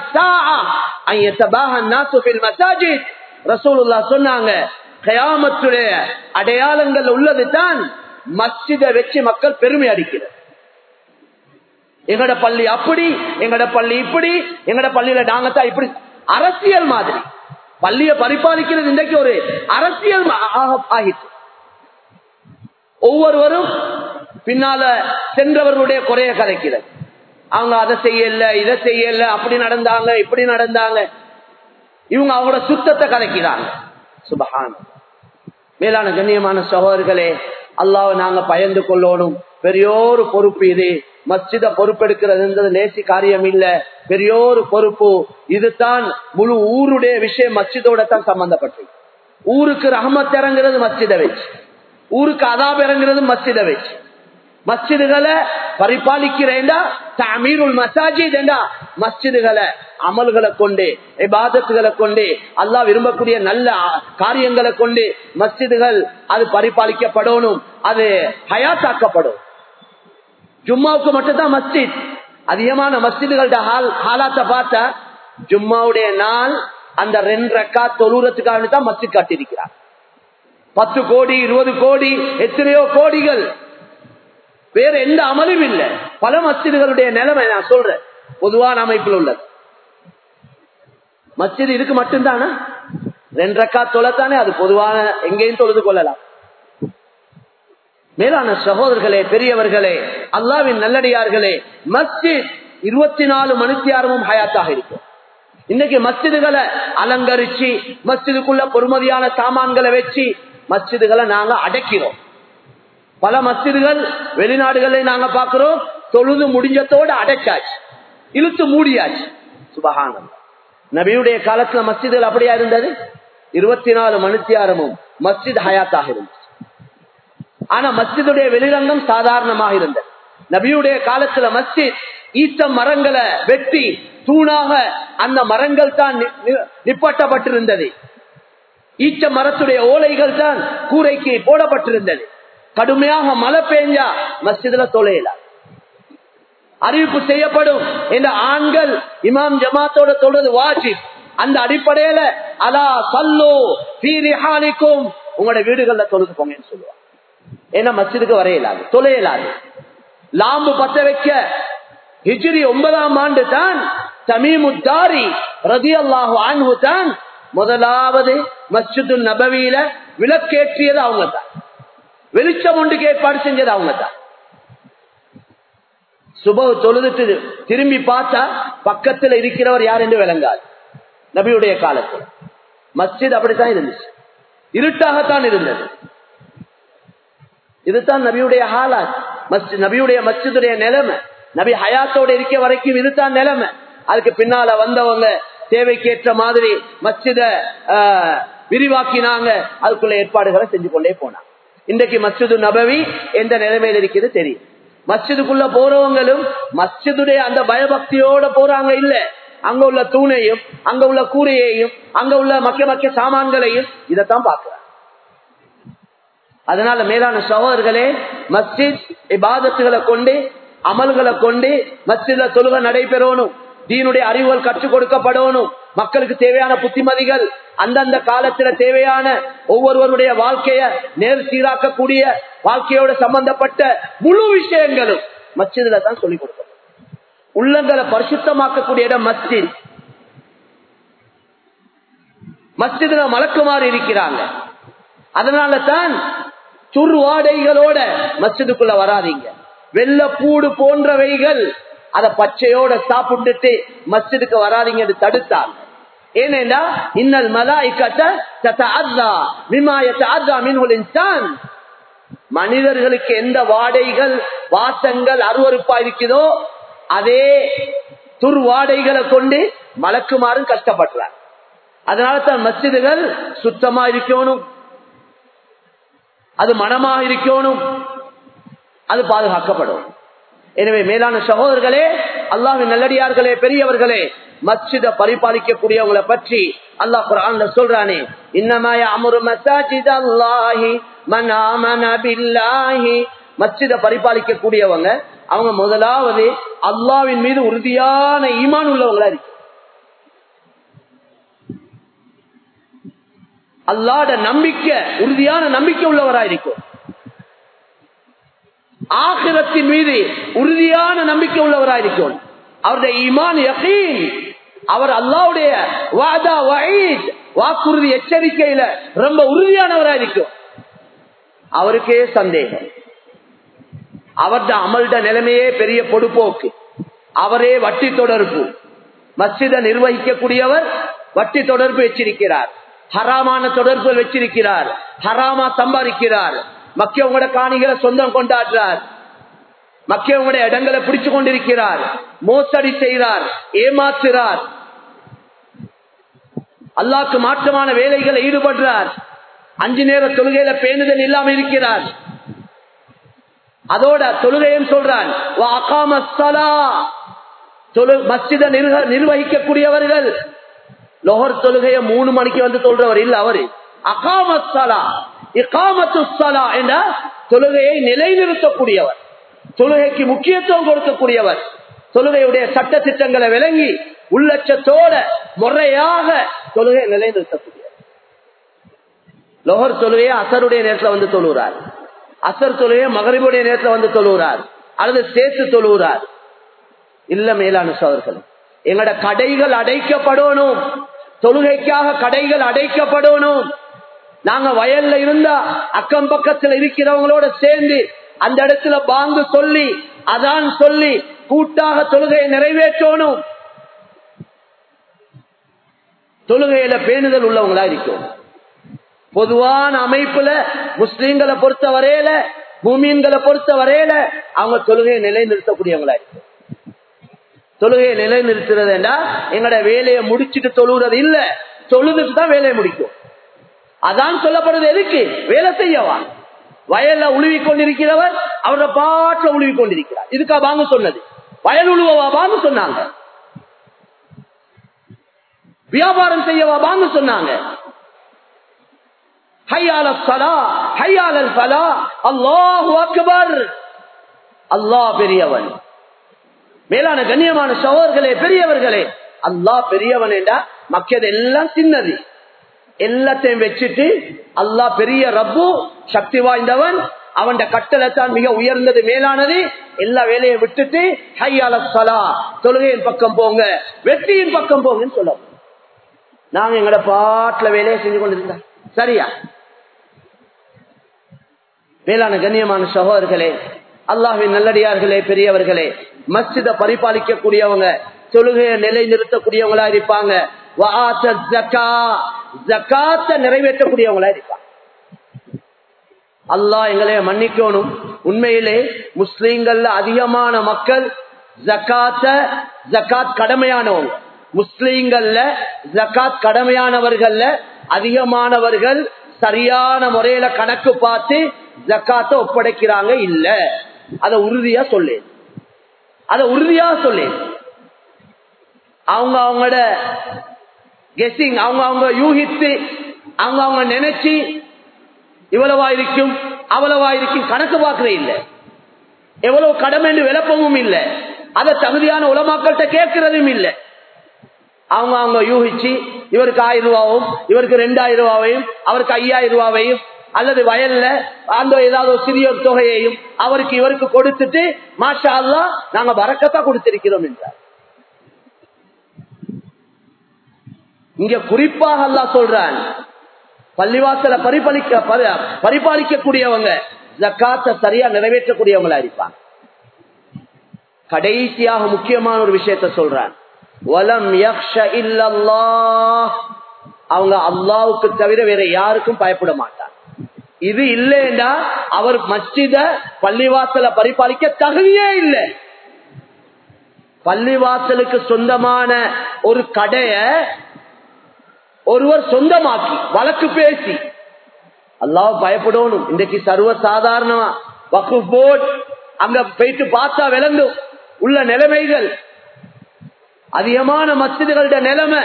மசாஜித் ரசூலுல்லா சொன்னாங்க கயாமத்துடைய அடையாளங்கள் உள்ளது தான் மஸ்ஜித வச்சு மக்கள் பெருமை அடிக்கிறது எங்கட பள்ளி அப்படி எங்கட பள்ளி இப்படி எங்கட பள்ளியில நாங்க தான் இப்படி அரசியல் மாதிரி பள்ளிய பரிபாலிக்கிறது இன்றைக்கு ஒரு அரசியல் ஆகிட்டு ஒவ்வொருவரும் பின்னால சென்றவர்களுடைய குறைய கதைக்கிறது அவங்க அதை செய்யல இதை செய்யல அப்படி நடந்தாங்க இப்படி நடந்தாங்க இவங்க அவங்களோட சுத்தத்தை கதைக்கிறாங்க சுபகான மேலான கண்ணியமான சகோதரர்களே அல்லாவை நாங்க பயந்து கொள்ளணும் பெரியோரு பொறுப்பு இது மஸ்ஜித பொறுப்பெடுக்கிறது லேசி காரியம் இல்ல பெரியோரு பொறுப்பு இதுதான் முழு ஊருடைய விஷயம் மஸ்ஜிதோட தான் சம்பந்தப்பட்டது ஊருக்கு ரஹமத் இறங்குறது மஸ்ஜித வச்சு ஊருக்கு அதாப் இறங்குறது மஸ்ஜித வச்சு மஸ்ஜிதுகளை பரிபாலிக்கிறேன்டா தமீருல் மசாஜித் என்றா மஸ்ஜிதுகளை அமல்களை கொண்டு இபாதத்துகளை கொண்டு அல்லா விரும்பக்கூடிய நல்ல காரியங்களை கொண்டு மஸ்ஜிதுகள் அது பரிபாலிக்கப்படணும் அது ஹயாத்தாக்கப்படும் ஜும்மாவுக்கு மட்டும்தான் மஸ்ஜித் அதிகமான மஸ்ஜிதுகளோட ஹால் ஹாலாத்த பார்த்தா ஜும்மாவுடைய நாள் அந்த ரெண்டு ரக்கா தொழுறதுக்காக தான் மஸ்ஜித் காட்டியிருக்கிறார் பத்து கோடி இருபது கோடி எத்தனையோ கோடிகள் வேற எந்த அமலும் இல்லை பல மஸ்ஜிதுகளுடைய நிலைமை நான் சொல்றேன் பொதுவான அமைப்பில் உள்ளது மஸ்ஜித் இதுக்கு மட்டும்தானா ரெண்டு ரக்கா தொலைத்தானே அது பொதுவான எங்கேயும் தொழுது கொள்ளலாம் மேலான சகோதரர்களே பெரியவர்களே அல்லாவின் நல்லடியார்களே மஸ்ஜித் இருபத்தி நாலு மணித்தியாரமும் ஹயாத்தாக இருக்கும் இன்னைக்கு மஸ்ஜிதுகளை அலங்கரிச்சு மஸ்ஜிதுக்குள்ள பொறுமதியான சாமான்களை வச்சு மஸ்ஜிதுகளை நாங்க அடைக்கிறோம் பல மஸ்ஜிதுகள் வெளிநாடுகளை நாங்க பாக்குறோம் தொழுது முடிஞ்சத்தோடு அடைச்சாச்சு இழுத்து மூடியாச்சு சுபகானம் நபியுடைய காலத்துல மஸ்ஜிதுகள் அப்படியா இருந்தது இருபத்தி நாலு மணித்தியாரமும் மஸ்ஜித் ஹயாத்தாக இருந்துச்சு ஆனா மஸ்ஜிதுடைய வெளிரங்கம் சாதாரணமாக இருந்தது நபியுடைய காலத்துல மஸ்ஜித் ஈத்த மரங்களை வெட்டி தூணாக அந்த மரங்கள் தான் நிப்பட்டப்பட்டிருந்தது ஈச்ச மரத்துடைய ஓலைகள் தான் கூரைக்கு போடப்பட்டிருந்தது கடுமையாக மழை பெஞ்சா மஸ்ஜிதுல தொலையல அறிவிப்பு செய்யப்படும் என்ற ஆண்கள் இமாம் ஜமாத்தோட தொழுது வாஜி அந்த அடிப்படையில அலா சல்லோ பீரிஹானிக்கும் உங்களோட வீடுகள்ல தொழுது போங்கன்னு சொல்லுவாங்க ஏன்னா மஸ்ஜிதுக்கு வரையலாது தொலையலாது லாம்பு பத்த வைக்க ஹிஜ்ரி ஒன்பதாம் ஆண்டு தான் தமீமுத்தாரி ரதி அல்லாஹு ஆன்ஹு தான் முதலாவது மஸ்ஜிது நபவியில விளக்கேற்றியது அவங்க தான் வெளிச்சம் ஒன்றுக்கு ஏற்பாடு செஞ்சது அவங்க தான் சுப தொழுதுட்டு திரும்பி பார்த்தா பக்கத்துல இருக்கிறவர் யார் என்று விளங்காது நபியுடைய காலத்தில் மஸ்ஜித் அப்படித்தான் இருந்துச்சு இருட்டாகத்தான் இருந்தது இதுதான் நபியுடைய ஹாலாத் மஸ்ஜித் நபியுடைய மஸ்ஜிதுடைய நிலைமை நபி ஹயாத்தோட இருக்க வரைக்கும் இதுதான் நிலைமை அதுக்கு பின்னால வந்தவங்க தேவைக்கேற்ற மாதிரி மஸ்ஜித விரிவாக்கினாங்க அதுக்குள்ள ஏற்பாடுகளை செஞ்சு கொண்டே போனாங்க இன்றைக்கு மஸ்ஜிது நபவி எந்த நிலைமையில் இருக்கிறது தெரியும் மஸ்ஜிதுக்குள்ள போறவங்களும் மஸ்ஜிதுடைய அந்த பயபக்தியோட போறாங்க இல்ல அங்க உள்ள தூணையும் அங்க உள்ள கூரையையும் அங்க உள்ள மக்கிய மக்கிய சாமான்களையும் இதைத்தான் பாக்குறாங்க அதனால மேலான சகோதரர்களே மஸ்ஜித் இபாதத்துகளை கொண்டு அமல்களை கொண்டு மஸ்ஜித்ல தொழுகை நடைபெறணும் தீனுடைய அறிவுகள் கற்றுக் கொடுக்கப்படணும் மக்களுக்கு தேவையான புத்திமதிகள் அந்தந்த காலத்துல தேவையான ஒவ்வொருவருடைய வாழ்க்கைய நேர் சீராக்கக்கூடிய வாழ்க்கையோட சம்பந்தப்பட்ட முழு விஷயங்களும் மஸ்ஜிதுல தான் சொல்லிக் கொடுக்கணும் உள்ளங்களை பரிசுத்தமாக்கக்கூடிய இடம் மஸ்ஜித் மஸ்ஜிதுல மலக்குமாறு இருக்கிறாங்க அதனால தான் துர்வாடைகளோட மஸ்ஜிதுக்குள்ள வராதீங்க வெள்ளப்பூடு போன்றவைகள் அத பச்சையோட சாப்பிட்டுட்டு மஸ்ஜிதுக்கு வராதீங்க தடுத்தாங்க ஏனென்றா இன்னல் மலாய்க்கத்தான் மனிதர்களுக்கு எந்த வாடைகள் வாசங்கள் அருவறுப்பா இருக்குதோ அதே துர்வாடைகளை கொண்டு மலக்குமாறும் கஷ்டப்படுறாங்க அதனால தான் மஸ்ஜிதுகள் சுத்தமா இருக்கணும் அது மனமாக இருக்கணும் அது பாதுகாக்கப்படும் எனவே மேலான சகோதரர்களே அல்லாஹின் நல்லடியார்களே பெரியவர்களே மஸ்ஜித பரிபாலிக்கக்கூடியவங்களை பற்றி அல்லாஹ் குரான்ல சொல்றானே இன்னமாய அமரு மசாஜித் அல்லாஹி மனாமன பில்லாஹி மஸ்ஜித பரிபாலிக்கக்கூடியவங்க அவங்க முதலாவது அல்லாவின் மீது உறுதியான ஈமான் உள்ளவங்களா இருக்கு அல்லாட நம்பிக்கை உறுதியான நம்பிக்கை உள்ளவரா இருக்கும் ஆகிரத்தின் மீது உறுதியான நம்பிக்கை உள்ளவராக இருக்கும் அவருடைய ஈமான் யகீன் அவர் அல்லாவுடைய வாதா வயீத் வாக்குறுதி எச்சரிக்கையில ரொம்ப உறுதியானவராக இருக்கும் அவருக்கே சந்தேகம் அவர்த அமல்ட நிலைமையே பெரிய பொடுப்போக்கு அவரே வட்டி தொடர்பு மஸ்ஜித நிர்வகிக்கக்கூடியவர் வட்டி தொடர்பு வச்சிருக்கிறார் ஹராமான தொடர்பு வச்சிருக்கிறார் ஹராமா சம்பாதிக்கிறார் மக்கியவங்களோட காணிகளை சொந்தம் கொண்டாடுறார் மக்கியவங்களுடைய இடங்களை பிடிச்சு கொண்டிருக்கிறார் மோசடி செய்கிறார் ஏமாற்றுறார் அல்லாக்கு மாற்றமான வேலைகளை ஈடுபடுறார் அஞ்சு நேர தொழுகையில பேணுதல் இல்லாம இருக்கிறார் அதோட தொழுகையும் சொல்றான் மஸ்ஜித நிர்வகிக்கக்கூடியவர்கள் லோகர் தொழுகைய மூணு மணிக்கு வந்து சொல்றவர் இல்ல அவரு அகாமத்தலா இகாமத்து என்ற தொழுகையை நிலைநிறுத்தக்கூடியவர் தொழுகைக்கு முக்கியத்துவம் கொடுக்கக்கூடியவர் தொழுகையுடைய சட்ட திட்டங்களை விளங்கி உள்ளட்சத்தோட முறையாக தொழுகை நிலைநிறுத்தக்கூடியவர் லோகர் தொழுகையை அசருடைய நேரத்தில் வந்து தொழுகிறார் அசர் தொழுகையை மகரிபுடைய நேரத்தில் வந்து தொழுகிறார் அல்லது சேர்த்து தொழுகிறார் இல்ல மேலான சோதர்கள் எங்கட கடைகள் அடைக்கப்படணும் தொழுகைக்காக கடைகள் அடைக்கப்படணும் நாங்க வயல்ல இருந்தா அக்கம் பக்கத்துல இருக்கிறவங்களோட சேர்ந்து அந்த இடத்துல பாங்கு சொல்லி அதான் சொல்லி கூட்டாக தொழுகையை நிறைவேற்றணும் தொழுகையில பேணுதல் உள்ளவங்களா இருக்கும் பொதுவான அமைப்புல முஸ்லீம்களை பொறுத்த வரையில பூமியன்களை பொறுத்த வரையில அவங்க தொழுகையை நிலைநிறுத்தக்கூடியவங்களா இருக்கும் தொழுகையை நிலைநிறுத்துறதுண்டா எங்களோட வேலையை முடிச்சுட்டு தொழுகிறது இல்ல தொழுதுட்டு தான் வேலையை முடிக்கும் அதான் சொல்லப்படுது எதுக்கு வேலை செய்யவா வயல்ல உழுவி கொண்டிருக்கிறவர் அவரோட பாட்டுல உழுவி கொண்டிருக்கிறார் இதுக்கா வாங்க சொன்னது வயல் உழுவவா வாங்க சொன்னாங்க வியாபாரம் செய்யவா வாங்க சொன்னாங்க அல்லாஹ் பெரியவன் மேலான கண்ணியமான சோழர்களே பெரியவர்களே அல்லாஹ் பெரியவன் என்றா மக்கள் எல்லாம் சின்னது எல்லாத்தையும் வச்சுட்டு அல்லாஹ் பெரிய ரப்பு சக்தி வாய்ந்தவன் அவன் கட்டளை தான் மிக உயர்ந்தது மேலானது எல்லா வேலையை விட்டுட்டு ஹையால சலா தொழுகையின் பக்கம் போங்க வெற்றியின் பக்கம் போங்கன்னு சொல்ல நாங்க எங்கட பாட்டுல வேலையை செஞ்சு கொண்டிருந்தா சரியா மேலான கண்ணியமான சகோதரர்களே அல்லாஹின் நல்லடியார்களே பெரியவர்களே மஸ்ஜித பரிபாலிக்கக்கூடியவங்க தொழுகையை நிலை நிறுத்தக்கூடியவங்களா இருப்பாங்க நிறைவேற்றக்கூடியவங்களா இருப்பாங்க அல்லாஹ் எங்களை மன்னிக்கணும் உண்மையிலே முஸ்லீம்கள்ல அதிகமான மக்கள் ஜக்காத்த ஜக்காத் கடமையானவங்க முஸ்லீம்கள்ல ஜக்காத் கடமையானவர்கள்ல அதிகமானவர்கள் சரியான முறையில கணக்கு பார்த்து ஜக்காத்த ஒப்படைக்கிறாங்க இல்ல அத உறுதியா சொல்லு அத உறுதியா சொல்லு அவங்க அவங்களோட கெஸிங் அவங்க அவங்க யூகித்து அவங்க அவங்க நினைச்சு இவ்வளவா இருக்கும் அவ்வளவா இருக்கும் கணக்கு பார்க்கறே இல்ல எவ்வளவு கடமை விளப்பமும் இல்ல அத தகுதியான உலமாக்கள்கிட்ட கேட்கறதும் இல்லை அவங்க அவங்க யூகிச்சு இவருக்கு ஆயிரம் ரூபாவும் இவருக்கு ரெண்டாயிரம் ரூபாவையும் அவருக்கு ஐயாயிரம் ரூபாவையும் அல்லது வயல்ல அந்த ஏதாவது ஒரு சிறிய ஒரு தொகையையும் அவருக்கு இவருக்கு கொடுத்துட்டு மாஷா அல்லா நாங்க வரக்கத்தா கொடுத்திருக்கிறோம் என்றார் இங்க குறிப்பாக அல்லா சொல்றான் பள்ளிவாசல பரிபாலிக்க பரிபாலிக்கக்கூடியவங்க ஜக்காத்த சரியா நிறைவேற்றக்கூடியவங்களா இருப்பாங்க கடைசியாக முக்கியமான ஒரு விஷயத்த சொல்றான் வலம் அவங்க அல்லாவுக்கு தவிர வேற யாருக்கும் பயப்பட மாட்டார் இது இல்லைண்டா அவர் மஸ்ஜித பள்ளிவாசல பரிபாலிக்க தகுதியே இல்லை பள்ளிவாசலுக்கு சொந்தமான ஒரு கடைய ஒருவர் சொந்தமாக்கி வழக்கு பேசி அல்லாஹ் பயப்படணும் இன்றைக்கு சர்வ சாதாரணமா வக்கு போர்டு அங்க போயிட்டு பார்த்தா விளங்கும் உள்ள நிலைமைகள் அதிகமான மஸ்ஜிதுகளுடைய நிலைமை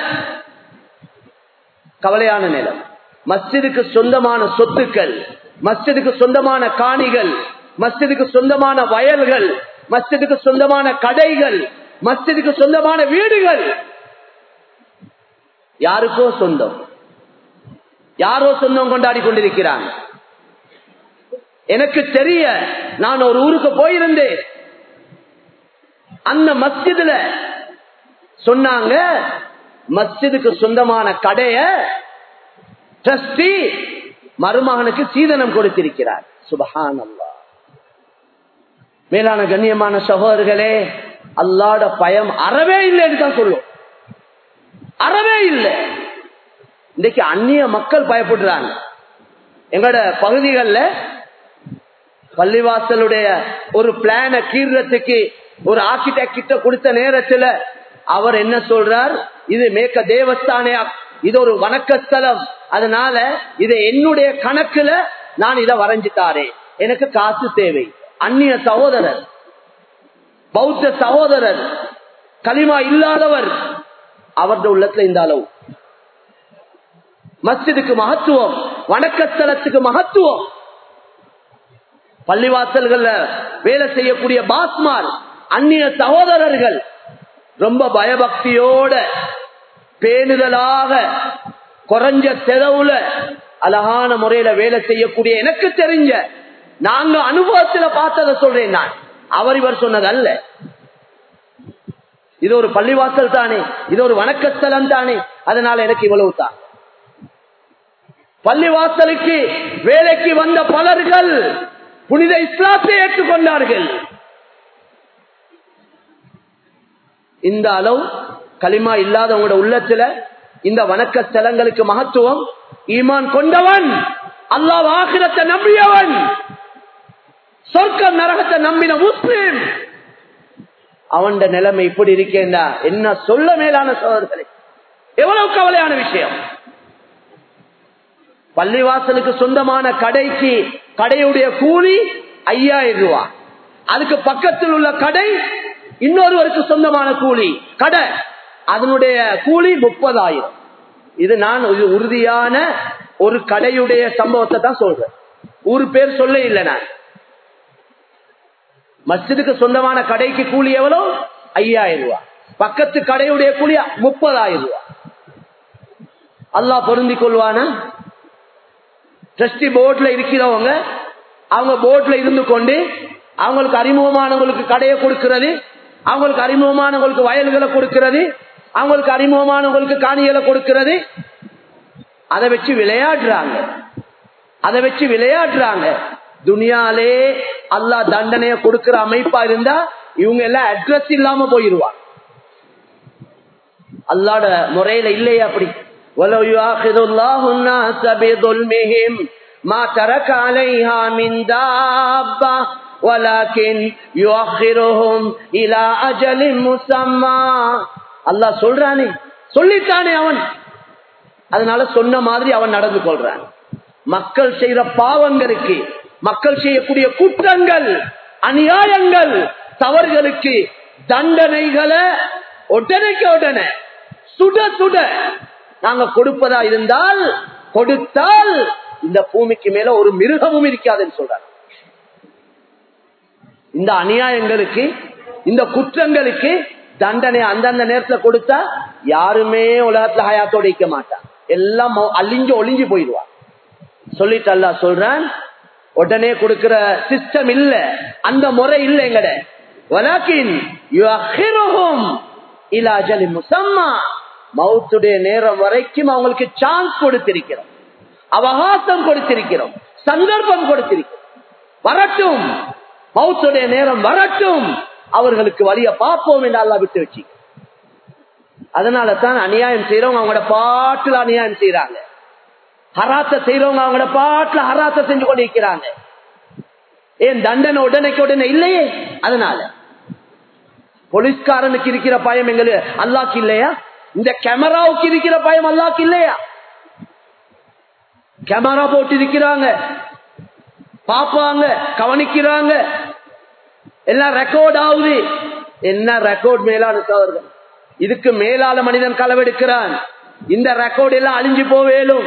கவலையான நிலம் மஸ்ஜிதுக்கு சொந்தமான சொத்துக்கள் மஸ்ஜிதுக்கு சொந்தமான காணிகள் மஸ்ஜிதுக்கு சொந்தமான வயல்கள் மஸ்ஜிதுக்கு சொந்தமான கடைகள் மஸ்ஜிதுக்கு சொந்தமான வீடுகள் யாருக்கோ சொந்தம் யாரோ சொந்தம் கொண்டாடி கொண்டிருக்கிறாங்க எனக்கு தெரிய நான் ஒரு ஊருக்கு போயிருந்தேன் அந்த மஸ்ஜிதுல சொன்னாங்க மஸ்ஜிதுக்கு சொந்தமான கடைய ட்ரஸ்டி மருமகனுக்கு சீதனம் கொடுத்திருக்கிறார் சுபஹான் அல்லா மேலான கண்ணியமான சகோதரர்களே அல்லாட பயம் அறவே இல்லைன்னு தான் சொல்லுவோம் அறவே இல்லை இன்னைக்கு அந்நிய மக்கள் பயப்படுறாங்க எங்களோட பகுதிகளில் பள்ளிவாசலுடைய ஒரு பிளான கீர்றதுக்கு ஒரு ஆர்கிடெக்ட் கிட்ட கொடுத்த நேரத்துல அவர் என்ன சொல்றார் இது மேக்க தேவஸ்தானே இது ஒரு வணக்கஸ்தலம் அதனால இதை என்னுடைய கணக்குல நான் இதை வரைஞ்சிட்டாரே எனக்கு காசு தேவை அந்நிய சகோதரர் பௌத்த சகோதரர் களிமா இல்லாதவர் அவருடைய உள்ளத்துல இந்த அளவு மஸ்ஜிதுக்கு மகத்துவம் வணக்கஸ்தலத்துக்கு மகத்துவம் பள்ளிவாசல்கள்ல வேலை செய்யக்கூடிய பாஸ்மார் அந்நிய சகோதரர்கள் ரொம்ப பயபக்தியோட பேணுதலாக குறைஞ்ச செலவுல அழகான முறையில வேலை செய்யக்கூடிய எனக்கு தெரிஞ்ச நாங்க அனுபவத்துல பார்த்ததை சொல்றேன் நான் அவர் இவர் சொன்னது அல்ல இது ஒரு பள்ளிவாசல் தானே இது ஒரு வணக்கஸ்தலம் தானே அதனால எனக்கு இவ்வளவு தான் பள்ளிவாசலுக்கு வேலைக்கு வந்த பலர்கள் புனித இஸ்லாத்தை ஏற்றுக்கொண்டார்கள் இந்த அளவு களிமா இல்லாதவங்களோட உள்ளத்துல இந்த வணக்க ஸ்தலங்களுக்கு மகத்துவம் ஈமான் கொண்டவன் அல்லாஹ் ஆகிரத்தை நம்பியவன் சொர்க்கம் நரகத்தை நம்பின முஸ்லிம் அவன் நிலைமை இப்படி இருக்கேண்டா என்ன சொல்ல மேலான சோதர்களே எவ்வளவு கவலையான விஷயம் பள்ளிவாசலுக்கு சொந்தமான கடைக்கு கடையுடைய கூலி ஐயாயிரம் ரூபாய் அதுக்கு பக்கத்தில் உள்ள கடை இன்னொருவருக்கு சொந்தமான கூலி கடை அதனுடைய கூலி முப்பதாயிரம் இது நான் ஒரு உறுதியான ஒரு கடையுடைய சம்பவத்தை தான் சொல்றேன் ஊரு பேர் சொல்ல இல்லை நான் மஸ்ஜிதுக்கு சொந்தமான கடைக்கு கூலி எவ்வளவு ஐயாயிரம் ரூபாய் பக்கத்து கடையுடைய கூலி முப்பதாயிரம் ரூபாய் அல்லாஹ் பொருந்தி கொள்வானா ட்ரஸ்டி போர்ட்ல இருக்கிறவங்க அவங்க போர்ட்ல இருந்து கொண்டு அவங்களுக்கு அறிமுகமானவங்களுக்கு கடையை கொடுக்கிறது அவங்களுக்கு அறிமுகமானவங்களுக்கு வயல்களை கொடுக்கிறது அவங்களுக்கு அறிமுகமானவங்களுக்கு காணிகளை கொடுக்கிறது அதை வச்சு விளையாடுறாங்க அதை வச்சு விளையாடுறாங்க துனியாலே அல்லா தண்டனைய கொடுக்கிற அமைப்பா இருந்தா இவங்க எல்லாம் அட்ரஸ் இல்லாம போயிருவாங்க அல்லாட முறையில இல்லையா அப்படி ولو يؤاخذ الله الناس بظلمهم ما ترك عليها من دابة ولكن يؤخرهم إلى أجل مسمى அல்லாஹ் சொல்றானே சொல்லிட்டானே அவன் அதனால சொன்ன மாதிரி அவன் நடந்து கொள்றான் மக்கள் செய்யற பாவங்களுக்கு மக்கள் செய்யக்கூடிய குற்றங்கள் அநியாயங்கள் தவறுகளுக்கு தண்டனைகளை உடனேக்கு உடனே சுட சுட நாங்க கொடுப்பதா இருந்தால் கொடுத்தால் இந்த பூமிக்கு மேல ஒரு மிருகமும் இருக்காதுன்னு சொல்றாங்க இந்த அநியாயங்களுக்கு இந்த குற்றங்களுக்கு தண்டனை அந்தந்த நேரத்துல கொடுத்தா யாருமே உலகத்துல ஹயாத்தோட இருக்க மாட்டான் எல்லாம் அழிஞ்சு ஒளிஞ்சு போயிடுவான் சொல்லிட்டு அல்லா சொல்றான் உடனே கொடுக்கிற சிஸ்டம் இல்ல அந்த முறை இல்ல எங்கட வலாக்கின் இலாஜலி முசம்மா மவுத்துடைய நேரம் வரைக்கும் அவங்களுக்கு சான்ஸ் கொடுத்திருக்கிறோம் அவகாசம் கொடுத்திருக்கிறோம் சந்தர்ப்பம் கொடுத்திருக்கிறோம் வரட்டும் மவுத்துடைய நேரம் வரட்டும் அவர்களுக்கு வழிய பார்ப்போம் என்று அல்லா விட்டு வச்சு அதனால தான் அநியாயம் செய்யறவங்க அவங்களோட பாட்டுல அநியாயம் செய்யறாங்க ஹராத்த செய்யறவங்க அவங்களோட பாட்டுல ஹராத்த செஞ்சு கொண்டிருக்கிறாங்க ஏன் தண்டனை உடனேக்கு உடனே இல்லையே அதனால போலீஸ்காரனுக்கு இருக்கிற பயம் எங்களுக்கு அல்லாக்கு இல்லையா இந்த கேமராவுக்கு இருக்கிற பயம் அல்லாக்கு இல்லையா கேமரா போட்டு இருக்கிறாங்க பாப்பாங்க கவனிக்கிறாங்க எல்லாம் ரெக்கார்ட் ஆகுது என்ன ரெக்கார்ட் மேலான சவர்கள் இதுக்கு மேலால மனிதன் களவெடுக்கிறான் இந்த ரெக்கார்ட் எல்லாம் அழிஞ்சு போவேலும்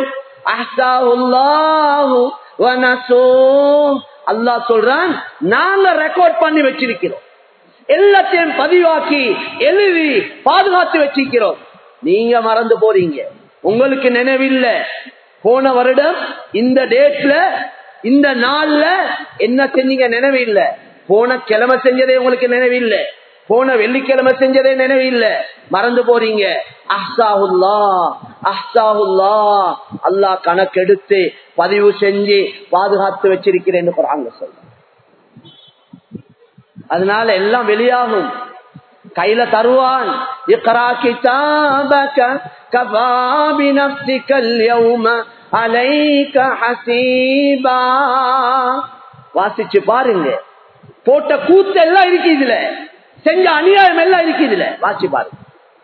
அல்லா சொல்றான் நாங்க ரெக்கார்ட் பண்ணி வச்சிருக்கிறோம் எல்லாத்தையும் பதிவாக்கி எழுதி பாதுகாத்து வச்சிருக்கிறோம் நீங்க மறந்து போறீங்க உங்களுக்கு நினைவில்ல போன வருடம் இந்த டேட்ல இந்த நாள்ல என்ன செஞ்சீங்க நினைவில்ல போன கிழமை செஞ்சதே உங்களுக்கு நினைவில்லை போன வெள்ளிக்கிழமை செஞ்சதே நினைவில்லை மறந்து போறீங்க அஹ்சாஹுல்லா அஹ்சாஹுல்லா அல்லாஹ் கணக்கெடுத்து பதிவு செஞ்சு பாதுகாத்து வச்சிருக்கிறேன்னு குராங்க சொல்ல அதனால எல்லாம் வெளியாகும் கையில தருவான் இக்ரா கிதாபக கஃபா பினஃப்ஸிக اليوم عليك ஹசீபா வாசிச்சு பாருங்க போட்ட கூத்து எல்லாம் இருக்கு இதுல செஞ்ச அநியாயம் எல்லாம் இருக்கு இதுல வாசி பாருங்க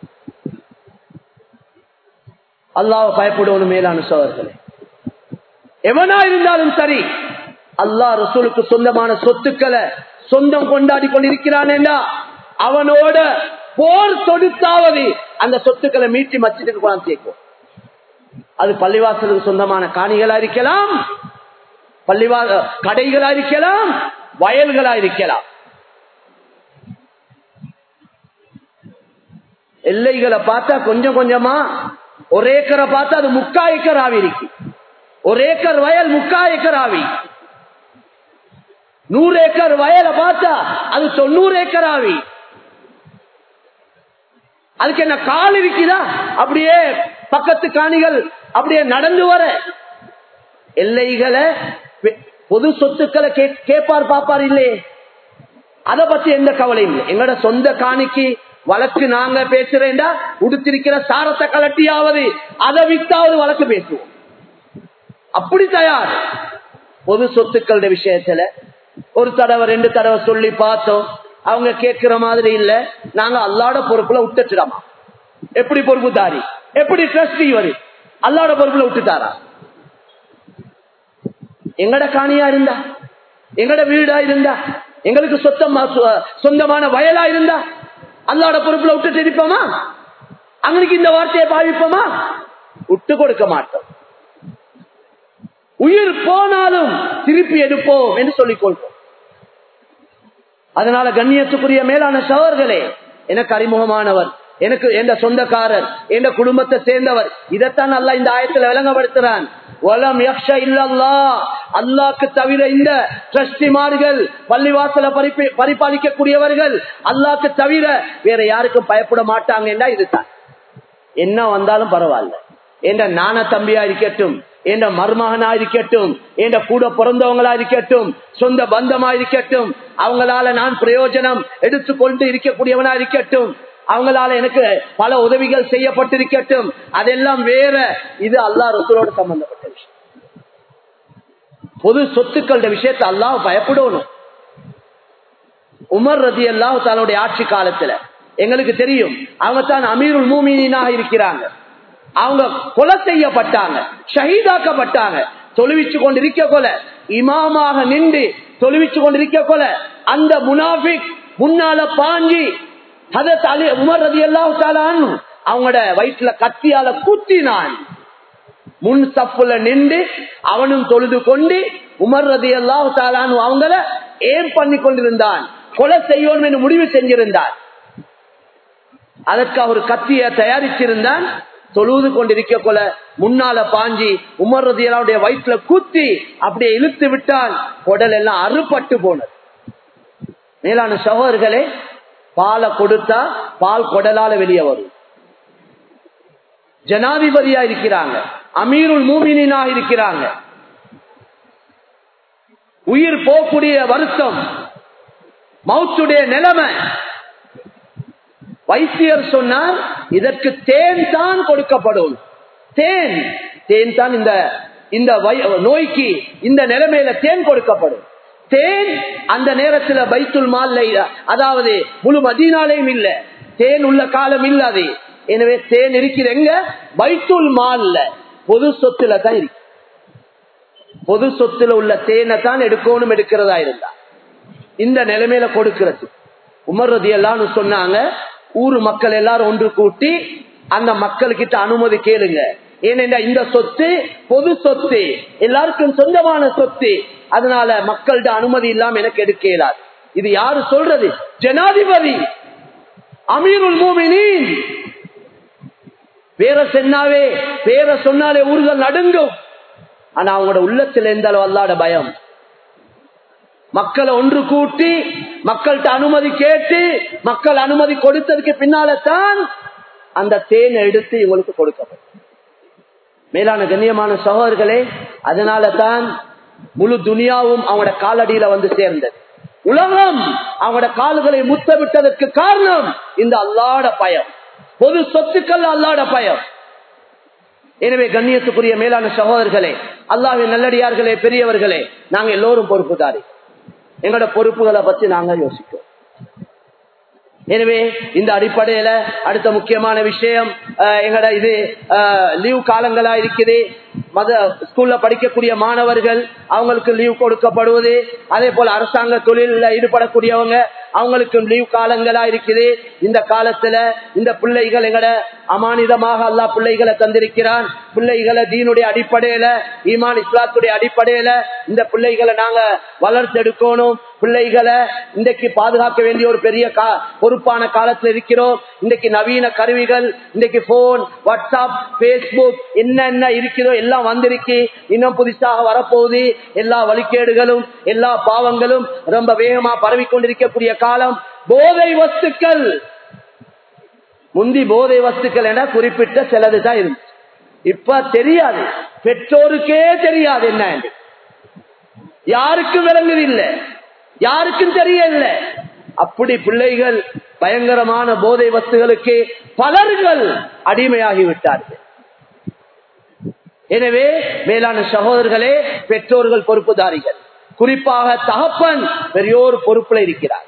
அல்லாஹ் பயப்படுவனும் மேலான சோதர்களே எவனா இருந்தாலும் சரி அல்லாஹ் ரசூலுக்கு சொந்தமான சொத்துக்களை சொந்தம் கொண்டாடி கொண்டிருக்கிறானேண்டா அவனோட போர் தொடுத்தாவது அந்த சொத்துக்களை மீட்டி மச்சிட்டு கொண்டாந்து சேர்க்கும் அது பள்ளிவாசலுக்கு சொந்தமான காணிகளா இருக்கலாம் பள்ளிவா கடைகளா இருக்கலாம் வயல்களா இருக்கலாம் எல்லைகளை பார்த்தா கொஞ்சம் கொஞ்சமா ஒரு ஏக்கரை பார்த்தா அது முக்கா ஏக்கர் ஆவி இருக்கு ஒரு ஏக்கர் வயல் முக்கா ஏக்கர் ஆவி நூறு ஏக்கர் வயலை பார்த்தா அது தொண்ணூறு ஏக்கர் ஆவி அதுக்கு என்ன கால் இருக்குதா அப்படியே பக்கத்து காணிகள் அப்படியே நடந்து வர எல்லைகளை பொது சொத்துக்களை கேட்பார் பாப்பார் இல்லையே அதை பத்தி எந்த கவலையும் இல்லை எங்களோட சொந்த காணிக்கு வழக்கு நாங்க பேசுறேன்டா உடுத்திருக்கிற சாரத்தை கலட்டியாவது அதை வித்தாவது வழக்கு பேசுவோம் அப்படி தயார் பொது சொத்துக்களுடைய விஷயத்துல ஒரு தடவை ரெண்டு தடவை சொல்லி பார்த்தோம் அவங்க கேட்கிற மாதிரி இல்ல நாங்க அல்லாட பொறுப்புல விட்டுட்டுடாமா எப்படி பொறுப்புதாரி எப்படி ட்ரஸ்டி வரு அல்லாட பொறுப்புல விட்டுட்டாரா எங்கட காணியா இருந்தா எங்கட வீடா இருந்தா எங்களுக்கு சொத்தமா சொந்தமான வயலா இருந்தா அல்லாட பொறுப்புல விட்டுட்டு இருப்போமா அங்களுக்கு இந்த வார்த்தையை பாவிப்போமா விட்டு கொடுக்க மாட்டோம் உயிர் போனாலும் திருப்பி எடுப்போம் என்று சொல்லிக் கொள்வோம் அதனால கண்ணியத்துக்குரிய மேலான சவர்களே எனக்கு அறிமுகமானவர் எனக்கு எந்த சொந்தக்காரர் எந்த குடும்பத்தை சேர்ந்தவர் இதைத்தான் அல்ல இந்த ஆயத்துல விளங்கப்படுத்துறான் வலம் யக்ஷ இல்லல்லா அல்லாக்கு தவிர இந்த டிரஸ்டிமார்கள் பள்ளிவாசல பரிபாலிக்கக்கூடியவர்கள் அல்லாக்கு தவிர வேற யாருக்கும் பயப்பட மாட்டாங்கன்னா இதுதான் என்ன வந்தாலும் பரவாயில்ல என்ற நான தம்பியா இருக்கட்டும் என்ற மருமகனா இருக்கட்டும் என்ற கூட பிறந்தவங்களா இருக்கட்டும் சொந்த பந்தமா இருக்கட்டும் அவங்களால நான் பிரயோஜனம் எடுத்துக்கொண்டு இருக்கக்கூடியவனா இருக்கட்டும் அவங்களால எனக்கு பல உதவிகள் செய்யப்பட்டிருக்கட்டும் அதெல்லாம் வேற இது அல்லா ரசூலோட சம்பந்தப்பட்ட விஷயம் பொது சொத்துக்கள விஷயத்தை அல்லாஹ் பயப்படணும் உமர் ரதி அல்லாஹ் தன்னுடைய ஆட்சி காலத்துல எங்களுக்கு தெரியும் அவங்க தான் அமீருல் மூமினாக இருக்கிறாங்க அவங்க கொலை செய்யப்பட்டாங்க ஷஹீதாக்கப்பட்டாங்க தொழுவிச்சு கொண்டிருக்க கொல இமாமாக நின்று தொழுவிச்சு கொண்டிருக்க கொல அந்த முனாபிக் முன்னால பாஞ்சி உமர் ரதி அல்லாஹாலும் அவங்களோட வயிற்றுல கத்தியால குத்தினான் முன் சப்புல நின்று அவனும் தொழுது கொண்டு உமர் ரதி அல்லாஹாலும் அவங்கள ஏன் பண்ணி கொண்டிருந்தான் கொலை செய்யணும் என்று முடிவு செஞ்சிருந்தான் அதற்கு அவர் கத்திய தயாரிச்சிருந்தான் தொழுது கொண்டிருக்க கொல முன்னால பாஞ்சி உமர் ரதியலாவுடைய வயிற்றுல குத்தி அப்படியே இழுத்து விட்டால் குடல் எல்லாம் அறுபட்டு போனது மேலான சகோதர்களே பாலை கொடுத்தா பால் குடலால வெளியே வரும் ஜனாதிபதியா இருக்கிறாங்க அமீருல் மூமினா இருக்கிறாங்க உயிர் போகக்கூடிய வருத்தம் மவுத்துடைய நிலைமை வைத்தியர் சொன்னார் இதற்கு தேன் தான் கொடுக்கப்படும் தேன் தேன் தான் இந்த இந்த நோய்க்கு இந்த நிலைமையில தேன் கொடுக்கப்படும் தேன் அந்த நேரத்தில் பைத்துல் மால்ல அதாவது முழு மதீனாலையும் இல்ல தேன் உள்ள காலம் இல்லாது எனவே தேன் இருக்கிற எங்க பைத்துல் மால்ல பொது சொத்துல தான் இருக்கு பொது சொத்துல உள்ள தேனை தான் எடுக்கணும் எடுக்கிறதா இருந்தா இந்த நிலைமையில கொடுக்கிறது உமர்றது எல்லாம் சொன்னாங்க ஊரு மக்கள் எல்லாரும் ஒன்று கூட்டி அந்த மக்கள்கிட்ட அனுமதி கேளுங்க ஏனென்றா இந்த சொத்து பொது சொத்து எல்லாருக்கும் சொந்தமான சொத்து அதனால மக்கள்கிட்ட அனுமதி இல்லாம எனக்கு எடுக்க இயலாது இது யாரு சொல்றது ஜனாதிபதி அமீருல் மூமினின் பேர சொன்னாவே பேர சொன்னாலே ஊர்கள் நடுங்கும் ஆனா அவங்களோட உள்ளத்தில் எந்த அளவு அல்லாட பயம் மக்களை ஒன்று கூட்டி மக்கள்கிட்ட அனுமதி கேட்டு மக்கள் அனுமதி கொடுத்ததுக்கு பின்னால தான் அந்த தேனை எடுத்து இவங்களுக்கு கொடுக்கப்படும் மேலான கண்ணியமான சகோதரர்களே அதனால தான் முழு துனியாவும் அவங்களோட காலடியில வந்து சேர்ந்தது உலகம் அவங்களோட கால்களை முத்தமிட்டதற்கு காரணம் இந்த அல்லாட பயம் பொது சொத்துக்கள் அல்லாட பயம் எனவே கண்ணியத்துக்குரிய மேலான சகோதரர்களே அல்லாவின் நல்லடியார்களே பெரியவர்களே நாங்க எல்லோரும் பொறுப்புதாரி எங்களோட பொறுப்புகளை பத்தி நாங்க யோசிக்கிறோம் எனவே இந்த அடிப்படையில அடுத்த முக்கியமான விஷயம் எங்கட இது லீவ் காலங்களா இருக்குது மத ஸ்கூல்ல படிக்கக்கூடிய மாணவர்கள் அவங்களுக்கு லீவ் கொடுக்கப்படுவது அதே போல அரசாங்க தொழில ஈடுபடக்கூடியவங்க அவங்களுக்கு லீவ் காலங்களா இருக்குது இந்த காலத்துல இந்த பிள்ளைகள் எங்கட அமானிதமாக அல்லா பிள்ளைகளை தந்திருக்கிறான் பிள்ளைகளை தீனுடைய அடிப்படையில ஈமான் இஸ்லாத்துடைய அடிப்படையில இந்த பிள்ளைகளை நாங்க வளர்த்தெடுக்கணும் பிள்ளைகளை இன்றைக்கு பாதுகாக்க வேண்டிய ஒரு பெரிய பொறுப்பான காலத்தில் இருக்கிறோம் இன்றைக்கு நவீன கருவிகள் இன்றைக்கு போன் வாட்ஸ்அப் பேஸ்புக் என்ன என்ன இருக்கிறதோ எல்லாம் வந்திருக்கு இன்னும் புதுசாக வரப்போகுது எல்லா வழிகேடுகளும் எல்லா பாவங்களும் ரொம்ப வேகமா பரவி கொண்டிருக்கக்கூடிய காலம் போதை வஸ்துக்கள் முந்தி போதை வஸ்துக்கள் என குறிப்பிட்ட சிலது தான் இருந்துச்சு இப்ப தெரியாது பெற்றோருக்கே தெரியாது என்ன யாருக்கும் விளங்குது இல்லை யாருக்கும் தெரியல அப்படி பிள்ளைகள் பயங்கரமான போதை வஸ்துகளுக்கு பலர்கள் அடிமையாகி விட்டார்கள் எனவே மேலான சகோதரர்களே பெற்றோர்கள் பொறுப்புதாரிகள் குறிப்பாக தகப்பன் பெரியோர் பொறுப்புல இருக்கிறார்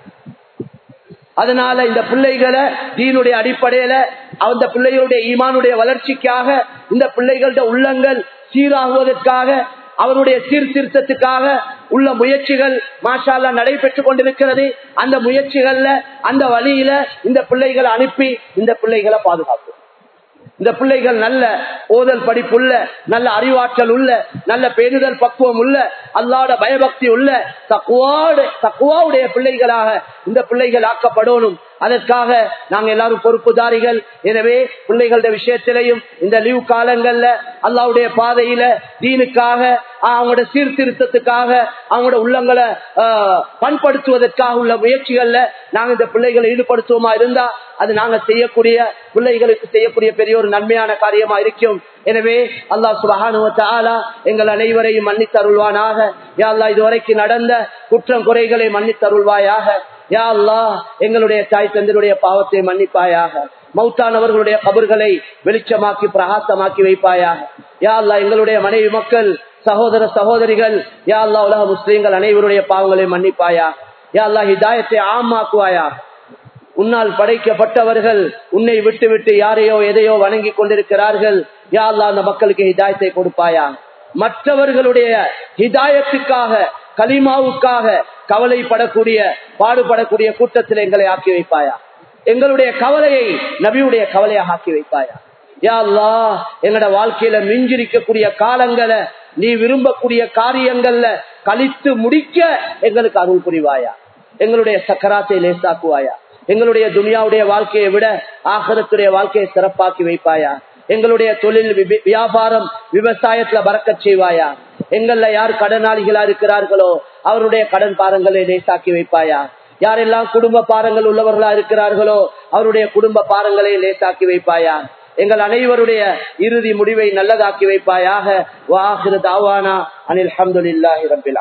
அதனால இந்த பிள்ளைகளை தீனுடைய அடிப்படையில அந்த பிள்ளைகளுடைய ஈமானுடைய வளர்ச்சிக்காக இந்த பிள்ளைகளுடைய உள்ளங்கள் சீராகுவதற்காக அவருடைய சீர்திருத்தத்துக்காக உள்ள முயற்சிகள் மாஷால்லா நடைபெற்றுக் கொண்டிருக்கிறது அந்த முயற்சிகள்ல அந்த வழியில இந்த பிள்ளைகளை அனுப்பி இந்த பிள்ளைகளை பாதுகாக்கும் இந்த பிள்ளைகள் நல்ல ஓதல் படிப்புள்ள நல்ல அறிவாற்றல் உள்ள நல்ல பேணுதல் பக்குவம் உள்ள அல்லாட பயபக்தி உள்ள தக்குவாடு தக்குவாவுடைய பிள்ளைகளாக இந்த பிள்ளைகள் ஆக்கப்படணும் அதற்காக நாங்க எல்லாரும் பொறுப்புதாரிகள் எனவே பிள்ளைகளுடைய விஷயத்திலையும் இந்த லீவ் காலங்கள்ல அல்லாவுடைய பாதையில தீனுக்காக அவங்களோட சீர்திருத்தத்துக்காக அவங்களோட உள்ளங்களை பண்படுத்துவதற்காக உள்ள முயற்சிகள்ல நாங்க இந்த பிள்ளைகளை ஈடுபடுத்துவோமா இருந்தா அது நாங்க செய்யக்கூடிய பிள்ளைகளுக்கு செய்யக்கூடிய பெரிய ஒரு நன்மையான காரியமா இருக்கும் எனவே அல்லாஹ் சுபஹானுவத்தாலா எங்கள் அனைவரையும் மன்னித்தருள்வானாக யா அல்லா இதுவரைக்கும் நடந்த குற்றம் குறைகளை மன்னித்தருள்வாயாக யா அல்லா எங்களுடைய தாய் தந்தருடைய பாவத்தை மன்னிப்பாயாக மௌத்தானவர்களுடைய கபர்களை வெளிச்சமாக்கி பிரகாசமாக்கி வைப்பாயாக யா அல்லா எங்களுடைய மனைவி மக்கள் சகோதர சகோதரிகள் யா அல்லா உலக முஸ்லீம்கள் அனைவருடைய பாவங்களை மன்னிப்பாயா யா அல்லா ஹிதாயத்தை ஆமாக்குவாயா உன்னால் படைக்கப்பட்டவர்கள் உன்னை விட்டு விட்டு யாரையோ எதையோ வணங்கி கொண்டிருக்கிறார்கள் யா அல்லா அந்த மக்களுக்கு ஹிதாயத்தை கொடுப்பாயா மற்றவர்களுடைய ஹிதாயத்துக்காக கலிமாவுக்காக கவலைப்படக்கூடிய பாடுபடக்கூடிய கூட்டத்தில் எங்களை ஆக்கி வைப்பாயா எங்களுடைய கவலையை நபியுடைய கவலையாக ஆக்கி வைப்பாயா யா அல்லா எங்களோட வாழ்க்கையில மிஞ்சிருக்கக்கூடிய காலங்களை நீ விரும்பக்கூடிய காரியங்கள்ல கழித்து முடிக்க எங்களுக்கு அருள் புரிவாயா எங்களுடைய சக்கராத்தை லேசாக்குவாயா எங்களுடைய துனியாவுடைய வாழ்க்கையை விட ஆகரத்துடைய வாழ்க்கையை சிறப்பாக்கி வைப்பாயா எங்களுடைய தொழில் வியாபாரம் விவசாயத்துல பறக்க செய்வாயா எங்கள்ல யார் கடனாளிகளா இருக்கிறார்களோ அவருடைய கடன் பாரங்களை லேசாக்கி வைப்பாயா யாரெல்லாம் குடும்ப பாரங்கள் உள்ளவர்களா இருக்கிறார்களோ அவருடைய குடும்ப பாரங்களை லேசாக்கி வைப்பாயா எங்கள் அனைவருடைய இறுதி முடிவை நல்லதாக்கி வைப்பாயாக வாஹிரு தாவானா அனில் அஹமதுல்லாஹி ரபில்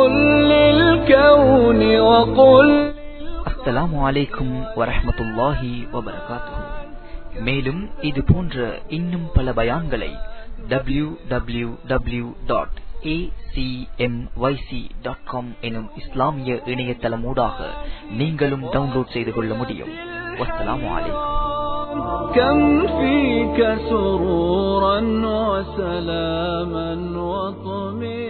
அஸ்ஸலாமு அலைக்கும் வரஹமத்துல்லாஹி வபரகாத்துஹு மேலும் இது போன்ற இன்னும் பல பயான்களை W W W dot acmyc.com எனும் இஸ்லாமிய இணையதளம் ஊடாக நீங்களும் டவுன்லோட் செய்து கொள்ள முடியும் வஸ்ஸலாமு அலைக்கும் كم فيك سرورا وسلاما وطمئنا